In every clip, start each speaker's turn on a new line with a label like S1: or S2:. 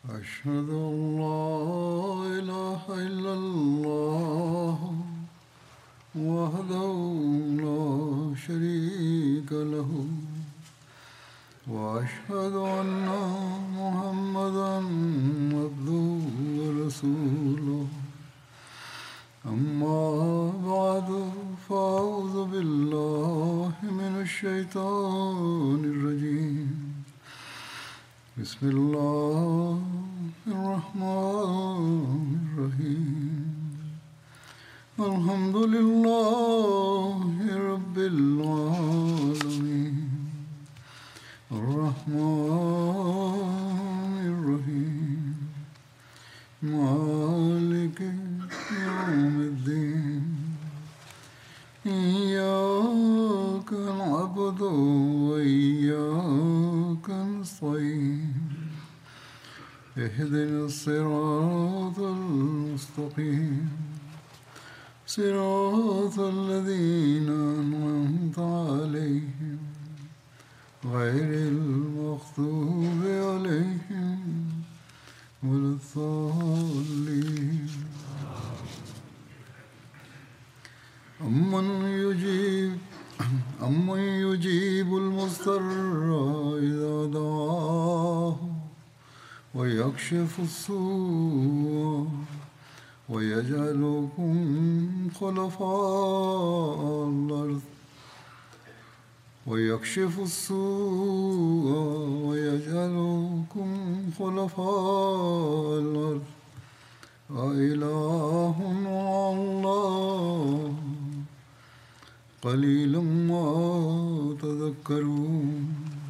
S1: أشهد أن لا إله إلا الله وحده لا شريك له وأشهد أن محمدا عبده ورسوله أما بعد فأعوذ بالله من الشيطان الرجيم بسم الله الرحمن الرحيم الحمد لله رب العالمين الرحمن الرحيم مالك يوم الدين إياك نعبد وإياك نستعين اهدنا الصراط المستقيم صراط الذين أنعمت عليهم غير المغضوب عليهم ولا الضالين أمن يجيب أمن يجيب المضطر إذا دعاه ويكشف السوء ويجعلكم خلفاء الأرض ويكشف السوء ويجعلكم خلفاء الأرض أإله مع الله قليلا ما تذكرون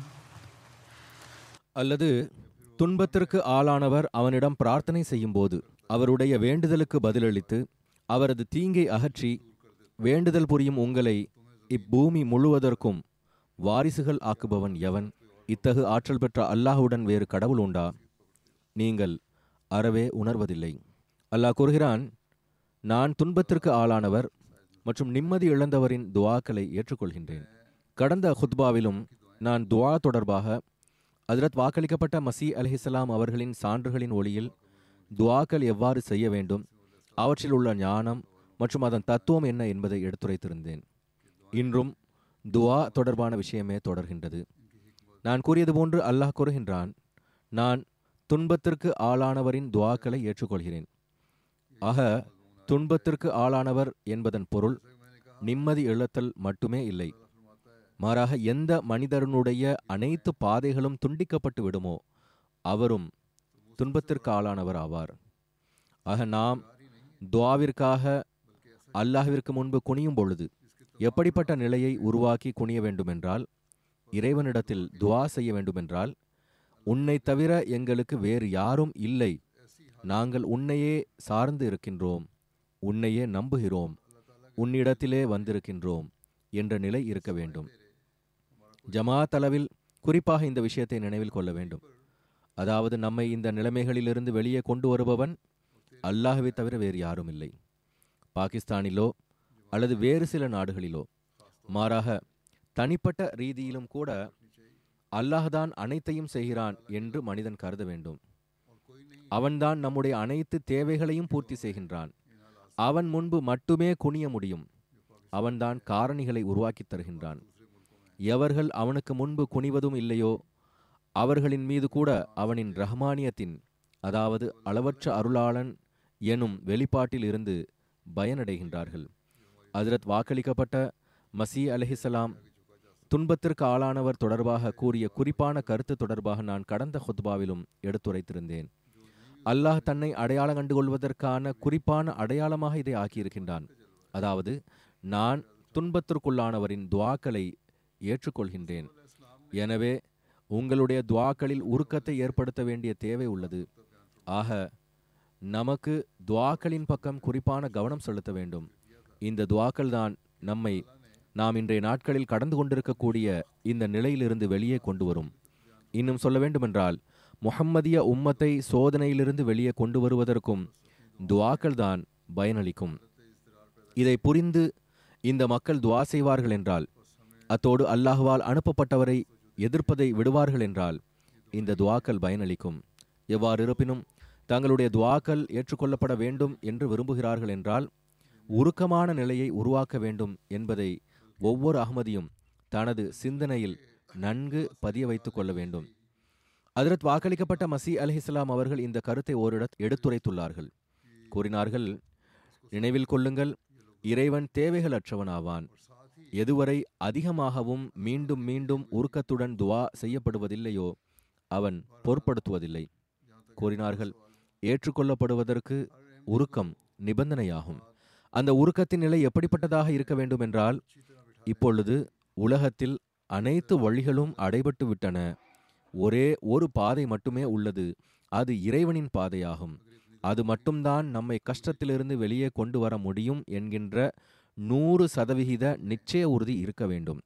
S2: அல்லது துன்பத்திற்கு ஆளானவர் அவனிடம் பிரார்த்தனை செய்யும்போது அவருடைய வேண்டுதலுக்கு பதிலளித்து அவரது தீங்கை அகற்றி வேண்டுதல் புரியும் உங்களை இப்பூமி முழுவதற்கும் வாரிசுகள் ஆக்குபவன் எவன் இத்தகு ஆற்றல் பெற்ற அல்லாஹுடன் வேறு கடவுள் உண்டா நீங்கள் அறவே உணர்வதில்லை அல்லாஹ் கூறுகிறான் நான் துன்பத்திற்கு ஆளானவர் மற்றும் நிம்மதி இழந்தவரின் துவாக்களை ஏற்றுக்கொள்கின்றேன் கடந்த ஹுத்பாவிலும் நான் துவா தொடர்பாக அதிரத் வாக்களிக்கப்பட்ட மசி அலிஹிஸ்லாம் அவர்களின் சான்றுகளின் ஒளியில் துவாக்கள் எவ்வாறு செய்ய வேண்டும் அவற்றில் உள்ள ஞானம் மற்றும் அதன் தத்துவம் என்ன என்பதை எடுத்துரைத்திருந்தேன் இன்றும் துவா தொடர்பான விஷயமே தொடர்கின்றது நான் கூறியது போன்று அல்லாஹ் கூறுகின்றான் நான் துன்பத்திற்கு ஆளானவரின் துவாக்களை ஏற்றுக்கொள்கிறேன் ஆக துன்பத்திற்கு ஆளானவர் என்பதன் பொருள் நிம்மதி இழத்தல் மட்டுமே இல்லை மாறாக எந்த மனிதனுடைய அனைத்து பாதைகளும் துண்டிக்கப்பட்டு விடுமோ அவரும் துன்பத்திற்கு ஆளானவர் ஆவார் ஆக நாம் துவாவிற்காக அல்லாஹ்விற்கு முன்பு குனியும் பொழுது எப்படிப்பட்ட நிலையை உருவாக்கி குனிய வேண்டுமென்றால் இறைவனிடத்தில் துவா செய்ய வேண்டுமென்றால் உன்னை தவிர எங்களுக்கு வேறு யாரும் இல்லை நாங்கள் உன்னையே சார்ந்து இருக்கின்றோம் உன்னையே நம்புகிறோம் உன்னிடத்திலே வந்திருக்கின்றோம் என்ற நிலை இருக்க வேண்டும் ஜமாத் அளவில் குறிப்பாக இந்த விஷயத்தை நினைவில் கொள்ள வேண்டும் அதாவது நம்மை இந்த நிலைமைகளிலிருந்து வெளியே கொண்டு வருபவன் அல்லாஹ்வை தவிர வேறு யாரும் இல்லை பாகிஸ்தானிலோ அல்லது வேறு சில நாடுகளிலோ மாறாக தனிப்பட்ட ரீதியிலும் கூட அல்லாஹ்தான் அனைத்தையும் செய்கிறான் என்று மனிதன் கருத வேண்டும் அவன்தான் நம்முடைய அனைத்து தேவைகளையும் பூர்த்தி செய்கின்றான் அவன் முன்பு மட்டுமே குனிய முடியும் அவன்தான் காரணிகளை உருவாக்கித் தருகின்றான் எவர்கள் அவனுக்கு முன்பு குனிவதும் இல்லையோ அவர்களின் மீது கூட அவனின் ரஹ்மானியத்தின் அதாவது அளவற்ற அருளாளன் எனும் வெளிப்பாட்டில் இருந்து பயனடைகின்றார்கள் அதிரத் வாக்களிக்கப்பட்ட மசி அலஹிசலாம் துன்பத்திற்கு ஆளானவர் தொடர்பாக கூறிய குறிப்பான கருத்து தொடர்பாக நான் கடந்த ஹுத்பாவிலும் எடுத்துரைத்திருந்தேன் அல்லாஹ் தன்னை அடையாளம் கண்டுகொள்வதற்கான குறிப்பான அடையாளமாக இதை ஆக்கியிருக்கின்றான் அதாவது நான் துன்பத்திற்குள்ளானவரின் துவாக்களை ஏற்றுக்கொள்கின்றேன் எனவே உங்களுடைய துவாக்களில் உருக்கத்தை ஏற்படுத்த வேண்டிய தேவை உள்ளது ஆக நமக்கு துவாக்களின் பக்கம் குறிப்பான கவனம் செலுத்த வேண்டும் இந்த துவாக்கள் தான் நம்மை நாம் இன்றைய நாட்களில் கடந்து கொண்டிருக்கக்கூடிய இந்த நிலையிலிருந்து வெளியே கொண்டு வரும் இன்னும் சொல்ல வேண்டுமென்றால் முஹம்மதிய உம்மத்தை சோதனையிலிருந்து வெளியே கொண்டு வருவதற்கும் துவாக்கள் தான் பயனளிக்கும் இதை புரிந்து இந்த மக்கள் துவா செய்வார்கள் என்றால் அத்தோடு அல்லாஹ்வால் அனுப்பப்பட்டவரை எதிர்ப்பதை விடுவார்கள் என்றால் இந்த துவாக்கள் பயனளிக்கும் எவ்வாறு இருப்பினும் தங்களுடைய துவாக்கள் ஏற்றுக்கொள்ளப்பட வேண்டும் என்று விரும்புகிறார்கள் என்றால் உருக்கமான நிலையை உருவாக்க வேண்டும் என்பதை ஒவ்வொரு அகமதியும் தனது சிந்தனையில் நன்கு பதிய வைத்துக் கொள்ள வேண்டும் அதிரத் வாக்களிக்கப்பட்ட மசி அலிஹிஸ்லாம் அவர்கள் இந்த கருத்தை ஓரிடத் எடுத்துரைத்துள்ளார்கள் கூறினார்கள் நினைவில் கொள்ளுங்கள் இறைவன் தேவைகளற்றவனாவான் எதுவரை அதிகமாகவும் மீண்டும் மீண்டும் உருக்கத்துடன் துவா செய்யப்படுவதில்லையோ அவன் பொருட்படுத்துவதில்லை கூறினார்கள் ஏற்றுக்கொள்ளப்படுவதற்கு உருக்கம் நிபந்தனையாகும் அந்த உருக்கத்தின் நிலை எப்படிப்பட்டதாக இருக்க வேண்டும் என்றால் இப்பொழுது உலகத்தில் அனைத்து வழிகளும் அடைபட்டு விட்டன ஒரே ஒரு பாதை மட்டுமே உள்ளது அது இறைவனின் பாதையாகும் அது மட்டும்தான் நம்மை கஷ்டத்திலிருந்து வெளியே கொண்டு வர முடியும் என்கின்ற நூறு சதவிகித நிச்சய உறுதி இருக்க வேண்டும்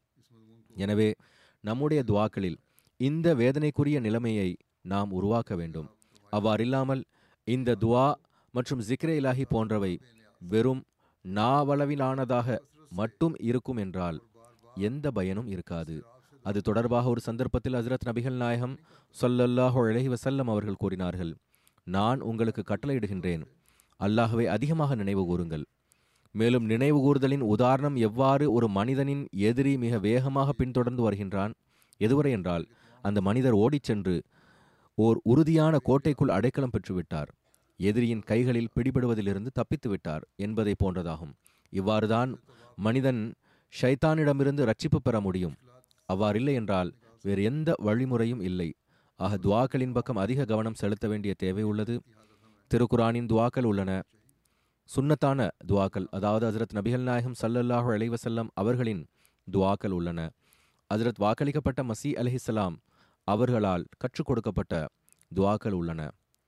S2: எனவே நம்முடைய துவாக்களில் இந்த வேதனைக்குரிய நிலைமையை நாம் உருவாக்க வேண்டும் அவ்வாறில்லாமல் இந்த துவா மற்றும் ஜிக்ரே இலாஹி போன்றவை வெறும் நாவளவிலானதாக மட்டும் இருக்கும் என்றால் எந்த பயனும் இருக்காது அது தொடர்பாக ஒரு சந்தர்ப்பத்தில் ஹஜரத் நபிகள் நாயகம் சொல்லல்லாஹு அலைஹி வசல்லம் அவர்கள் கூறினார்கள் நான் உங்களுக்கு கட்டளையிடுகின்றேன் அல்லாஹ்வை அதிகமாக நினைவு கூறுங்கள் மேலும் நினைவு கூறுதலின் உதாரணம் எவ்வாறு ஒரு மனிதனின் எதிரி மிக வேகமாக பின்தொடர்ந்து வருகின்றான் எதுவரை என்றால் அந்த மனிதர் ஓடிச் சென்று ஓர் உறுதியான கோட்டைக்குள் அடைக்கலம் பெற்றுவிட்டார் எதிரியின் கைகளில் பிடிபடுவதிலிருந்து தப்பித்து விட்டார் என்பதை போன்றதாகும் இவ்வாறுதான் மனிதன் ஷைத்தானிடமிருந்து ரட்சிப்பு பெற முடியும் அவ்வாறில்லை என்றால் வேறு எந்த வழிமுறையும் இல்லை ஆக துவாக்களின் பக்கம் அதிக கவனம் செலுத்த வேண்டிய தேவை உள்ளது திருக்குரானின் துவாக்கள் உள்ளன சுன்னத்தான துவாக்கள் அதாவது ஹசரத் நபிகள் நாயகம் சல்லல்லாஹு அலைவசல்லம் அவர்களின் துவாக்கள் உள்ளன ஹசரத் வாக்களிக்கப்பட்ட மசி அலிஹிஸ்லாம் அவர்களால் கற்றுக் கொடுக்கப்பட்ட துவாக்கள் உள்ளன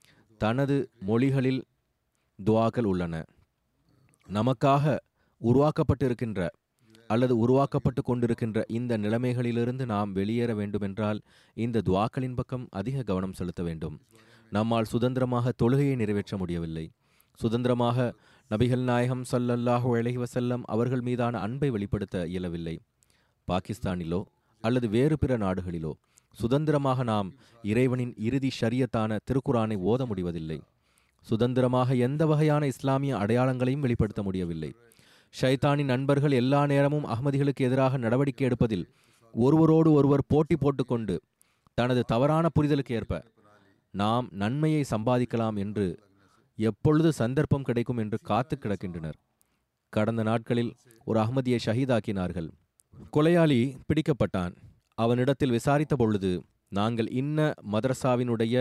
S2: தனது மொழிகளில் துவாக்கள் உள்ளன நமக்காக உருவாக்கப்பட்டிருக்கின்ற அல்லது உருவாக்கப்பட்டு கொண்டிருக்கின்ற இந்த நிலைமைகளிலிருந்து நாம் வெளியேற வேண்டுமென்றால் இந்த துவாக்களின் பக்கம் அதிக கவனம் செலுத்த வேண்டும் நம்மால் சுதந்திரமாக தொழுகையை நிறைவேற்ற முடியவில்லை சுதந்திரமாக நபிகள் நாயகம் சல்லல்லாஹு அலைஹி வசல்லம் அவர்கள் மீதான அன்பை வெளிப்படுத்த இயலவில்லை பாகிஸ்தானிலோ அல்லது வேறு பிற நாடுகளிலோ சுதந்திரமாக நாம் இறைவனின் இறுதி ஷரியத்தான திருக்குரானை ஓத முடிவதில்லை சுதந்திரமாக எந்த வகையான இஸ்லாமிய அடையாளங்களையும் வெளிப்படுத்த முடியவில்லை ஷைத்தானின் நண்பர்கள் எல்லா நேரமும் அகமதிகளுக்கு எதிராக நடவடிக்கை எடுப்பதில் ஒருவரோடு ஒருவர் போட்டி போட்டுக்கொண்டு தனது தவறான புரிதலுக்கு ஏற்ப நாம் நன்மையை சம்பாதிக்கலாம் என்று எப்பொழுது சந்தர்ப்பம் கிடைக்கும் என்று காத்து கிடக்கின்றனர் கடந்த நாட்களில் ஒரு அகமதியை ஷஹீதாக்கினார்கள் கொலையாளி பிடிக்கப்பட்டான் அவனிடத்தில் விசாரித்த பொழுது நாங்கள் இன்ன மதரசாவினுடைய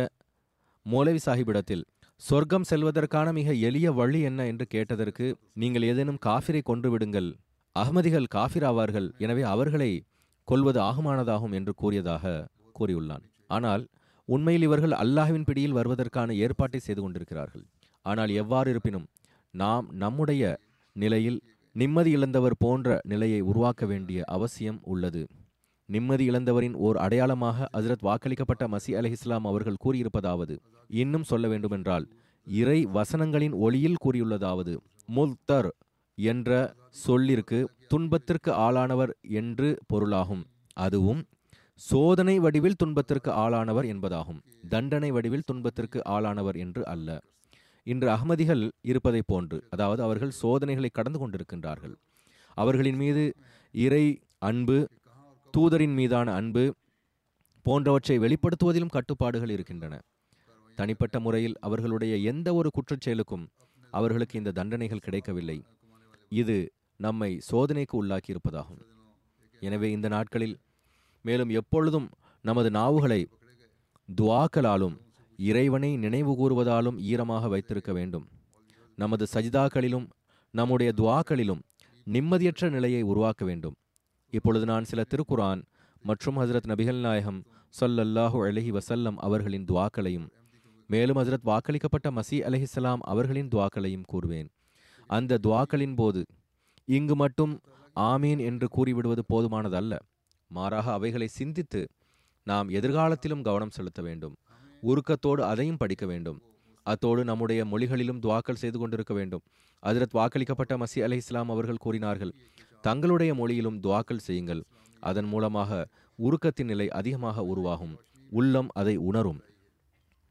S2: மௌலவி சாஹிபிடத்தில் சொர்க்கம் செல்வதற்கான மிக எளிய வழி என்ன என்று கேட்டதற்கு நீங்கள் ஏதேனும் காஃபிரை கொன்று விடுங்கள் அகமதிகள் காஃபிர் ஆவார்கள் எனவே அவர்களை கொல்வது ஆகுமானதாகும் என்று கூறியதாக கூறியுள்ளான் ஆனால் உண்மையில் இவர்கள் அல்லாஹ்வின் பிடியில் வருவதற்கான ஏற்பாட்டை செய்து கொண்டிருக்கிறார்கள் ஆனால் எவ்வாறு இருப்பினும் நாம் நம்முடைய நிலையில் நிம்மதி இழந்தவர் போன்ற நிலையை உருவாக்க வேண்டிய அவசியம் உள்ளது நிம்மதி இழந்தவரின் ஓர் அடையாளமாக ஹஜரத் வாக்களிக்கப்பட்ட மசி அலி இஸ்லாம் அவர்கள் கூறியிருப்பதாவது இன்னும் சொல்ல வேண்டுமென்றால் இறை வசனங்களின் ஒளியில் கூறியுள்ளதாவது முல்தர் என்ற சொல்லிற்கு துன்பத்திற்கு ஆளானவர் என்று பொருளாகும் அதுவும் சோதனை வடிவில் துன்பத்திற்கு ஆளானவர் என்பதாகும் தண்டனை வடிவில் துன்பத்திற்கு ஆளானவர் என்று அல்ல இன்று அகமதிகள் இருப்பதை போன்று அதாவது அவர்கள் சோதனைகளை கடந்து கொண்டிருக்கின்றார்கள் அவர்களின் மீது இறை அன்பு தூதரின் மீதான அன்பு போன்றவற்றை வெளிப்படுத்துவதிலும் கட்டுப்பாடுகள் இருக்கின்றன தனிப்பட்ட முறையில் அவர்களுடைய எந்த ஒரு குற்றச் செயலுக்கும் அவர்களுக்கு இந்த தண்டனைகள் கிடைக்கவில்லை இது நம்மை சோதனைக்கு உள்ளாக்கி இருப்பதாகும் எனவே இந்த நாட்களில் மேலும் எப்பொழுதும் நமது நாவுகளை துவாக்களாலும் இறைவனை நினைவு கூறுவதாலும் ஈரமாக வைத்திருக்க வேண்டும் நமது சஜிதாக்களிலும் நம்முடைய துவாக்களிலும் நிம்மதியற்ற நிலையை உருவாக்க வேண்டும் இப்பொழுது நான் சில திருக்குரான் மற்றும் ஹசரத் நபிகள் நாயகம் சொல்லல்லாஹு அலஹி வசல்லம் அவர்களின் துவாக்களையும் மேலும் ஹசரத் வாக்களிக்கப்பட்ட மசி அலஹிஸ்லாம் அவர்களின் துவாக்களையும் கூறுவேன் அந்த துவாக்களின் போது இங்கு மட்டும் ஆமீன் என்று கூறிவிடுவது போதுமானதல்ல மாறாக அவைகளை சிந்தித்து நாம் எதிர்காலத்திலும் கவனம் செலுத்த வேண்டும் உருக்கத்தோடு அதையும் படிக்க வேண்டும் அத்தோடு நம்முடைய மொழிகளிலும் துவாக்கல் செய்து கொண்டிருக்க வேண்டும் அதிரத் வாக்களிக்கப்பட்ட மசி அலி இஸ்லாம் அவர்கள் கூறினார்கள் தங்களுடைய மொழியிலும் துவாக்கல் செய்யுங்கள் அதன் மூலமாக உருக்கத்தின் நிலை அதிகமாக உருவாகும் உள்ளம் அதை உணரும்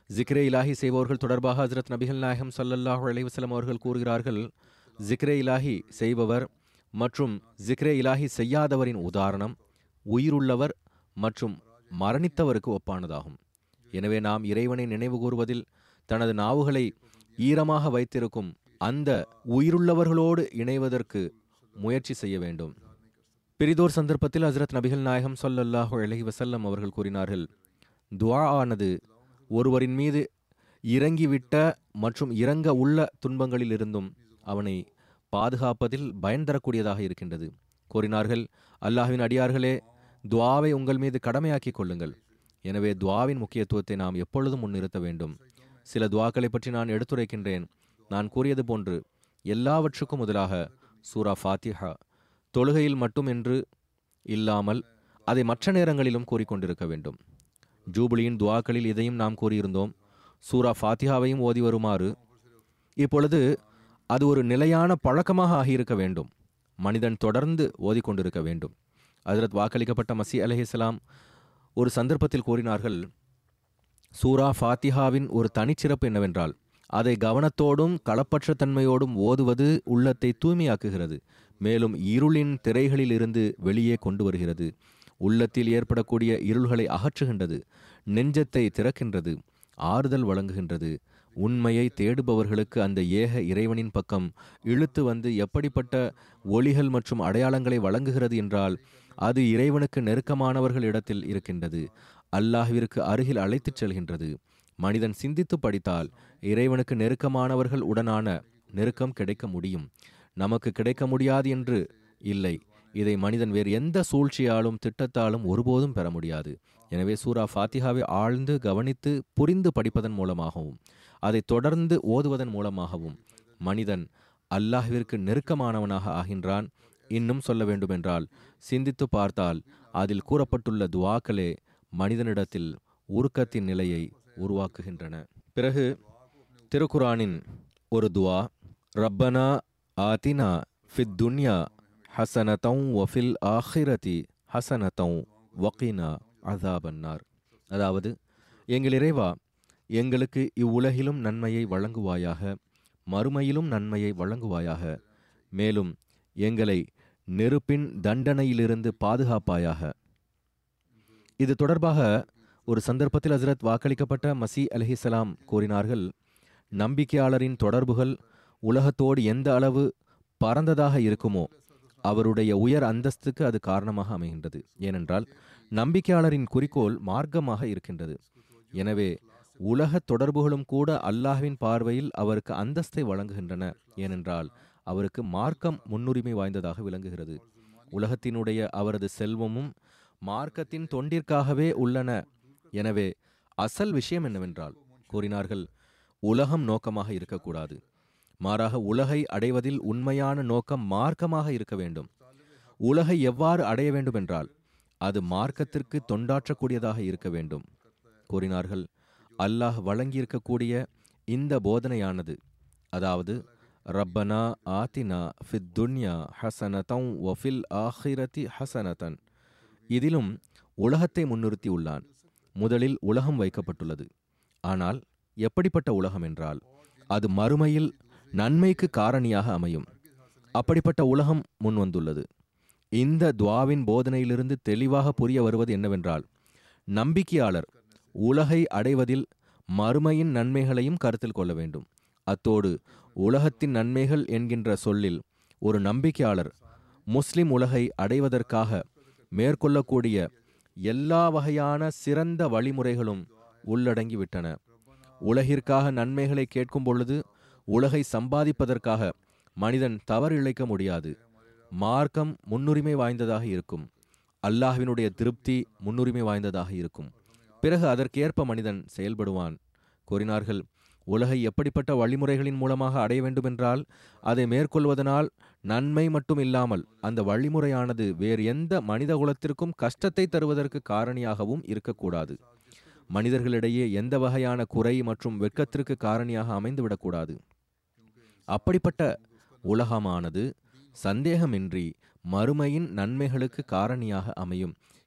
S2: ஜிக்ரே இலாஹி செய்பவர்கள் தொடர்பாக ஹஜரத் நபிகள் நாயகம் ஸல்லல்லாஹு அலைஹி வஸல்லம் அவர்கள் கூறுகிறார்கள் ஜிக்ரே இலாஹி செய்பவர் மற்றும் ஜிக்ரே இலாஹி செய்யாதவரின் உதாரணம் உயிருள்ளவர் மற்றும் மரணித்தவருக்கு ஒப்பானதாகும் எனவே நாம் இறைவனை நினைவு கூறுவதில் தனது நாவுகளை ஈரமாக வைத்திருக்கும் அந்த உயிருள்ளவர்களோடு இணைவதற்கு முயற்சி செய்ய வேண்டும் பிரிதோர் சந்தர்ப்பத்தில் ஹஜரத் நபிகள் நாயகம் ஸல்லல்லாஹு அலைஹி வஸல்லம் அவர்கள் கூறினார்கள் துஆ ஆனது ஒருவரின் மீது இறங்கிவிட்ட மற்றும் இறங்க உள்ள துன்பங்களிலிருந்தும் அவனை பாதுகாப்பதில் பயன் தரக்கூடியதாக இருக்கின்றது கூறினார்கள் அல்லாஹ்வின் அடியார்களே துஆவை உங்கள் மீது கடமையாக்கிக் கொள்ளுங்கள் எனவே துஆவின் முக்கியத்துவத்தை நாம் எப்பொழுதும் முன்னிறுத்த வேண்டும் சில துஆக்களை பற்றி நான் எடுத்துரைக்கின்றேன் நான் கூறியது போன்று எல்லாவற்றுக்கும் முதலாக சூரா ஃபாத்திஹா தொழுகையில் மட்டும் என்று இல்லாமல் அதை மற்ற நேரங்களிலும் கூறிக்கொண்டிருக்க வேண்டும் ஜூபிலியின் துவாக்களில் இதையும் நாம் கூறியிருந்தோம் சூரா ஃபாத்திஹாவையும் ஓதி வருமாறு இப்பொழுது அது ஒரு நிலையான பழக்கமாக ஆகியிருக்க வேண்டும் மனிதன் தொடர்ந்து ஓதிக்கொண்டிருக்க வேண்டும் ஹஜரத் வாக்களிக்கப்பட்ட மசி அலைஹிஸ்ஸலாம் ஒரு சந்தர்ப்பத்தில் கூறினார்கள் சூரா ஃபாத்திஹாவின் ஒரு தனிச்சிறப்பு என்னவென்றால் அதை கவனத்தோடும் களப்பற்ற தன்மையோடும் ஓதுவது உள்ளத்தை தூய்மையாக்குகிறது மேலும் இருளின் திரைகளில் இருந்து வெளியே கொண்டு வருகிறது உள்ளத்தில் ஏற்படக்கூடிய இருள்களை அகற்றுகின்றது நெஞ்சத்தை திறக்கின்றது ஆறுதல் வழங்குகின்றது உண்மையை தேடுபவர்களுக்கு அந்த ஏக இறைவனின் பக்கம் இழுத்து வந்து எப்படிப்பட்ட ஒளிகள் மற்றும் அடையாளங்களை வழங்குகிறது என்றால் அது இறைவனுக்கு நெருக்கமானவர்கள் இடத்தில் இருக்கின்றது அல்லாஹ்விற்கு அருகில் அழைத்துச் செல்கின்றது மனிதன் சிந்தித்து படித்தால் இறைவனுக்கு நெருக்கமானவர்கள் உடனான நெருக்கம் கிடைக்க முடியும் நமக்கு கிடைக்க முடியாது என்று இல்லை இதை மனிதன் வேறு எந்த சூழ்ச்சியாலும் திட்டத்தாலும் ஒருபோதும் பெற முடியாது எனவே சூரா ஃபாத்திஹாவை ஆழ்ந்து கவனித்து புரிந்து படிப்பதன் மூலமாகவும் அதை தொடர்ந்து ஓதுவதன் மூலமாகவும் மனிதன் அல்லாஹ்விற்கு நெருக்கமானவனாக ஆகின்றான் இன்னும் சொல்ல வேண்டுமென்றால் சிந்தித்து பார்த்தால் அதில் கூறப்பட்டுள்ள துவாக்களே மனிதனிடத்தில் உருக்கத்தின் நிலையை உருவாக்குகின்றன பிறகு திருக்குரானின் ஒரு துவா ரப்பனா ஆதினா ஃபித் துன்யா ஹசனதம் வஃபில் ஆஹிரதி ஹசனதம் வக்கீனா அதாபன்னார் அதாவது எங்கள் இறைவா எங்களுக்கு இவ்வுலகிலும் நன்மையை வழங்குவாயாக மறுமையிலும் நன்மையை வழங்குவாயாக மேலும் எங்களை நெருப்பின் தண்டனையிலிருந்து பாதுகாப்பாயாக இது தொடர்பாக ஒரு சந்தர்ப்பத்தில் ஹசரத் வாக்களிக்கப்பட்ட மசி அலிஹிசலாம் கூறினார்கள் நம்பிக்கையாளரின் தொடர்புகள் உலகத்தோடு எந்த அளவு பரந்ததாக இருக்குமோ அவருடைய உயர் அந்தஸ்துக்கு அது காரணமாக அமைகின்றது ஏனென்றால் நம்பிக்கையாளரின் குறிக்கோள் மார்க்கமாக இருக்கின்றது எனவே உலக தொடர்புகளும் கூட அல்லாஹ்வின் பார்வையில் அவருக்கு அந்தஸ்தை வழங்குகின்றன ஏனென்றால் அவருக்கு மார்க்கம் முன்னுரிமை வாய்ந்ததாக விளங்குகிறது உலகத்தினுடைய அவரது செல்வமும் மார்க்கத்தின் தொண்டிற்காகவே உள்ளன எனவே அசல் விஷயம் என்னவென்றால் கூறினார்கள் உலகம் நோக்கமாக இருக்கக்கூடாது மாறாக உலகை அடைவதில் உண்மையான நோக்கம் மார்க்கமாக இருக்க வேண்டும் உலகை எவ்வாறு அடைய வேண்டுமென்றால் அது மார்க்கத்திற்கு தொண்டாற்றக்கூடியதாக இருக்க வேண்டும் கூறினார்கள் அல்லாஹ் வழங்கியிருக்கக்கூடிய இந்த போதனையானது அதாவது ரப்பனா ஆத்தினா ஃபித் துன்யா ஹசனதம் வஃபில் ஆஹிரதி ஹசனதன் இதிலும் உலகத்தை முன்னிறுத்தி உள்ளான் முதலில் உலகம் வைக்கப்பட்டுள்ளது ஆனால் எப்படிப்பட்ட உலகம் என்றால் அது மறுமையில் நன்மைக்கு காரணியாக அமையும் அப்படிப்பட்ட உலகம் முன் வந்துள்ளது இந்த துவாவின் போதனையிலிருந்து தெளிவாக புரிய வருவது என்னவென்றால் நம்பிக்கையாளர் உலகை அடைவதில் மறுமையின் நன்மைகளையும் கருத்தில் கொள்ள வேண்டும் அத்தோடு உலகத்தின் நன்மைகள் என்கின்ற சொல்லில் ஒரு நம்பிக்கையாளர் முஸ்லிம் உலகை அடைவதற்காக மேற்கொள்ளக்கூடிய எல்லா வகையான சிறந்த வழிமுறைகளும் உள்ளடங்கிவிட்டன உலகிற்காக நன்மைகளை கேட்கும் பொழுது உலகை சம்பாதிப்பதற்காக மனிதன் தவறு இழைக்க முடியாது மார்க்கம் முன்னுரிமை வாய்ந்ததாக இருக்கும் அல்லாஹ்வினுடைய திருப்தி முன்னுரிமை வாய்ந்ததாக இருக்கும் பிறகு அதற்கேற்ப மனிதன் செயல்படுவான் கூறினார்கள் உலகை எப்படிப்பட்ட வழிமுறைகளின் மூலமாக அடைய வேண்டுமென்றால் அதை மேற்கொள்வதனால் நன்மை மட்டும் இல்லாமல் அந்த வழிமுறையானது வேறு எந்த மனித குலத்திற்கும் கஷ்டத்தை தருவதற்கு காரணியாகவும் இருக்கக்கூடாது மனிதர்களிடையே எந்த வகையான குறை மற்றும் வெட்கத்திற்கு காரணியாக அமைந்துவிடக்கூடாது அப்படிப்பட்ட உலகமானது சந்தேகமின்றி மறுமையின் நன்மைகளுக்கு காரணியாக அமையும்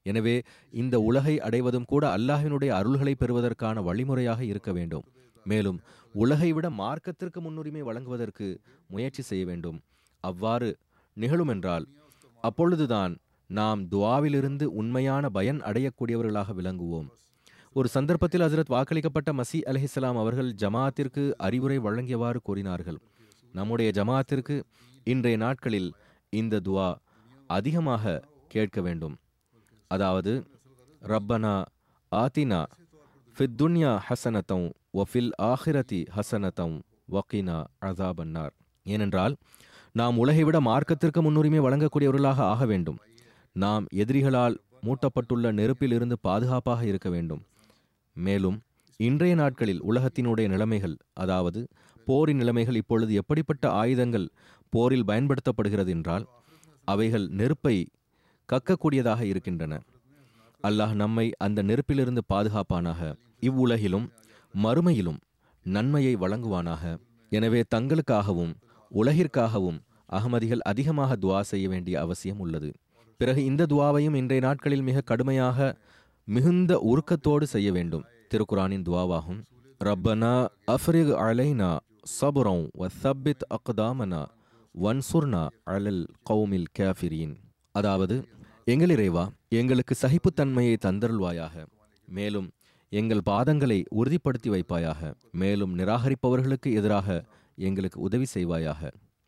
S2: எனவே இந்த உலகை அடைவதும் கூட அல்லாஹ்வினுடைய அருள்களை பெறுவதற்கான வழிமுறையாக இருக்க வேண்டும் மேலும் உலகை விட மார்க்கத்திற்கு முன்னுரிமை வழங்குவதற்கு முயற்சி செய்ய வேண்டும் அவ்வாறு நிகழுமென்றால் அப்பொழுதுதான் நாம் துவாவிலிருந்து உண்மையான பயன் அடையக்கூடியவர்களாக விளங்குவோம் ஒரு சந்தர்ப்பத்தில் ஹசரத் வாக்களிக்கப்பட்ட மசி அலிஹிஸ்லாம் அவர்கள் ஜமாத்திற்கு அறிவுரை வழங்கியவாறு கூறினார்கள் நம்முடைய ஜமாத்திற்கு இன்றைய நாட்களில் இந்த துவா அதிகமாக கேட்க வேண்டும் அதாவது ரப்பனா ஆத்தினா ஃபித் துன்யா ஹசனத்தம் வஃபில் ஆஹிரதி ஹசனத்தம் வக்கீனா அசாபன்னார் ஏனென்றால் நாம் உலகை விட மார்க்கத்திற்கு முன்னுரிமை வழங்கக்கூடியவர்களாக ஆக வேண்டும் நாம் எதிரிகளால் மூட்டப்பட்டுள்ள நெருப்பிலிருந்து பாதுகாப்பாக இருக்க வேண்டும் மேலும் இன்றைய நாட்களில் உலகத்தினுடைய நிலைமைகள் அதாவது போரின் நிலைமைகள் இப்பொழுது எப்படிப்பட்ட ஆயுதங்கள் போரில் பயன்படுத்தப்படுகிறது என்றால் அவைகள் நெருப்பை கக்கக்கூடியதாக இருக்கின்றன அல்லாஹ் நம்மை அந்த நெருப்பிலிருந்து பாதுகாப்பானாக இவ்வுலகிலும் மறுமையிலும் நன்மையை வழங்குவானாக எனவே தங்களுக்காகவும் உலகிற்காகவும் அகமதிகள் அதிகமாக துவா செய்ய வேண்டிய அவசியம் உள்ளது பிறகு இந்த துவாவையும் இன்றைய நாட்களில் மிக கடுமையாக மிகுந்த உருக்கத்தோடு செய்ய வேண்டும் திருக்குரானின் துவாவாகும் ரப்பனா அஃப்ரிக் அலைனா சபுரம் வ சப்பித் அக்தாமனா வன்சுர்னா அலல் கௌமில் கேஃபிரீன் அதாவது எங்கள் இறைவா எங்களுக்கு சகிப்புத்தன்மையை தந்தருள்வாயாக மேலும் எங்கள் பாதங்களை உறுதிப்படுத்தி வைப்பாயாக மேலும் நிராகரிப்பவர்களுக்கு எதிராக எங்களுக்கு உதவி செய்வாயாக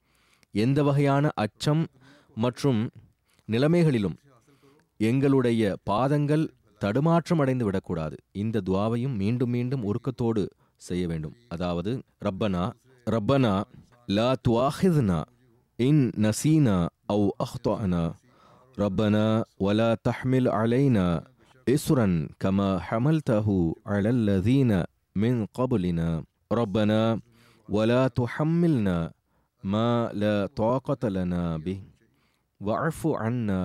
S2: எந்த வகையான அச்சம் மற்றும் நிலைமைகளிலும் எங்களுடைய பாதங்கள் தடுமாற்றம் அடைந்து விடக்கூடாது இந்த துவாவையும் மீண்டும் மீண்டும் உருக்கத்தோடு செய்ய வேண்டும் அதாவது ரப்பனா ரப்பனா லா துவாஹித்னா இன் நசீனா அவு அஹ்தானா ரப்பனா வலா தஹ்மில் அலைனா இஸ்ரன் கமா ஹமல்தஹு அலல்லதீன மின் قبلنا ربنا ولا تحملنا ما لا طاقة لنا به واعف عنا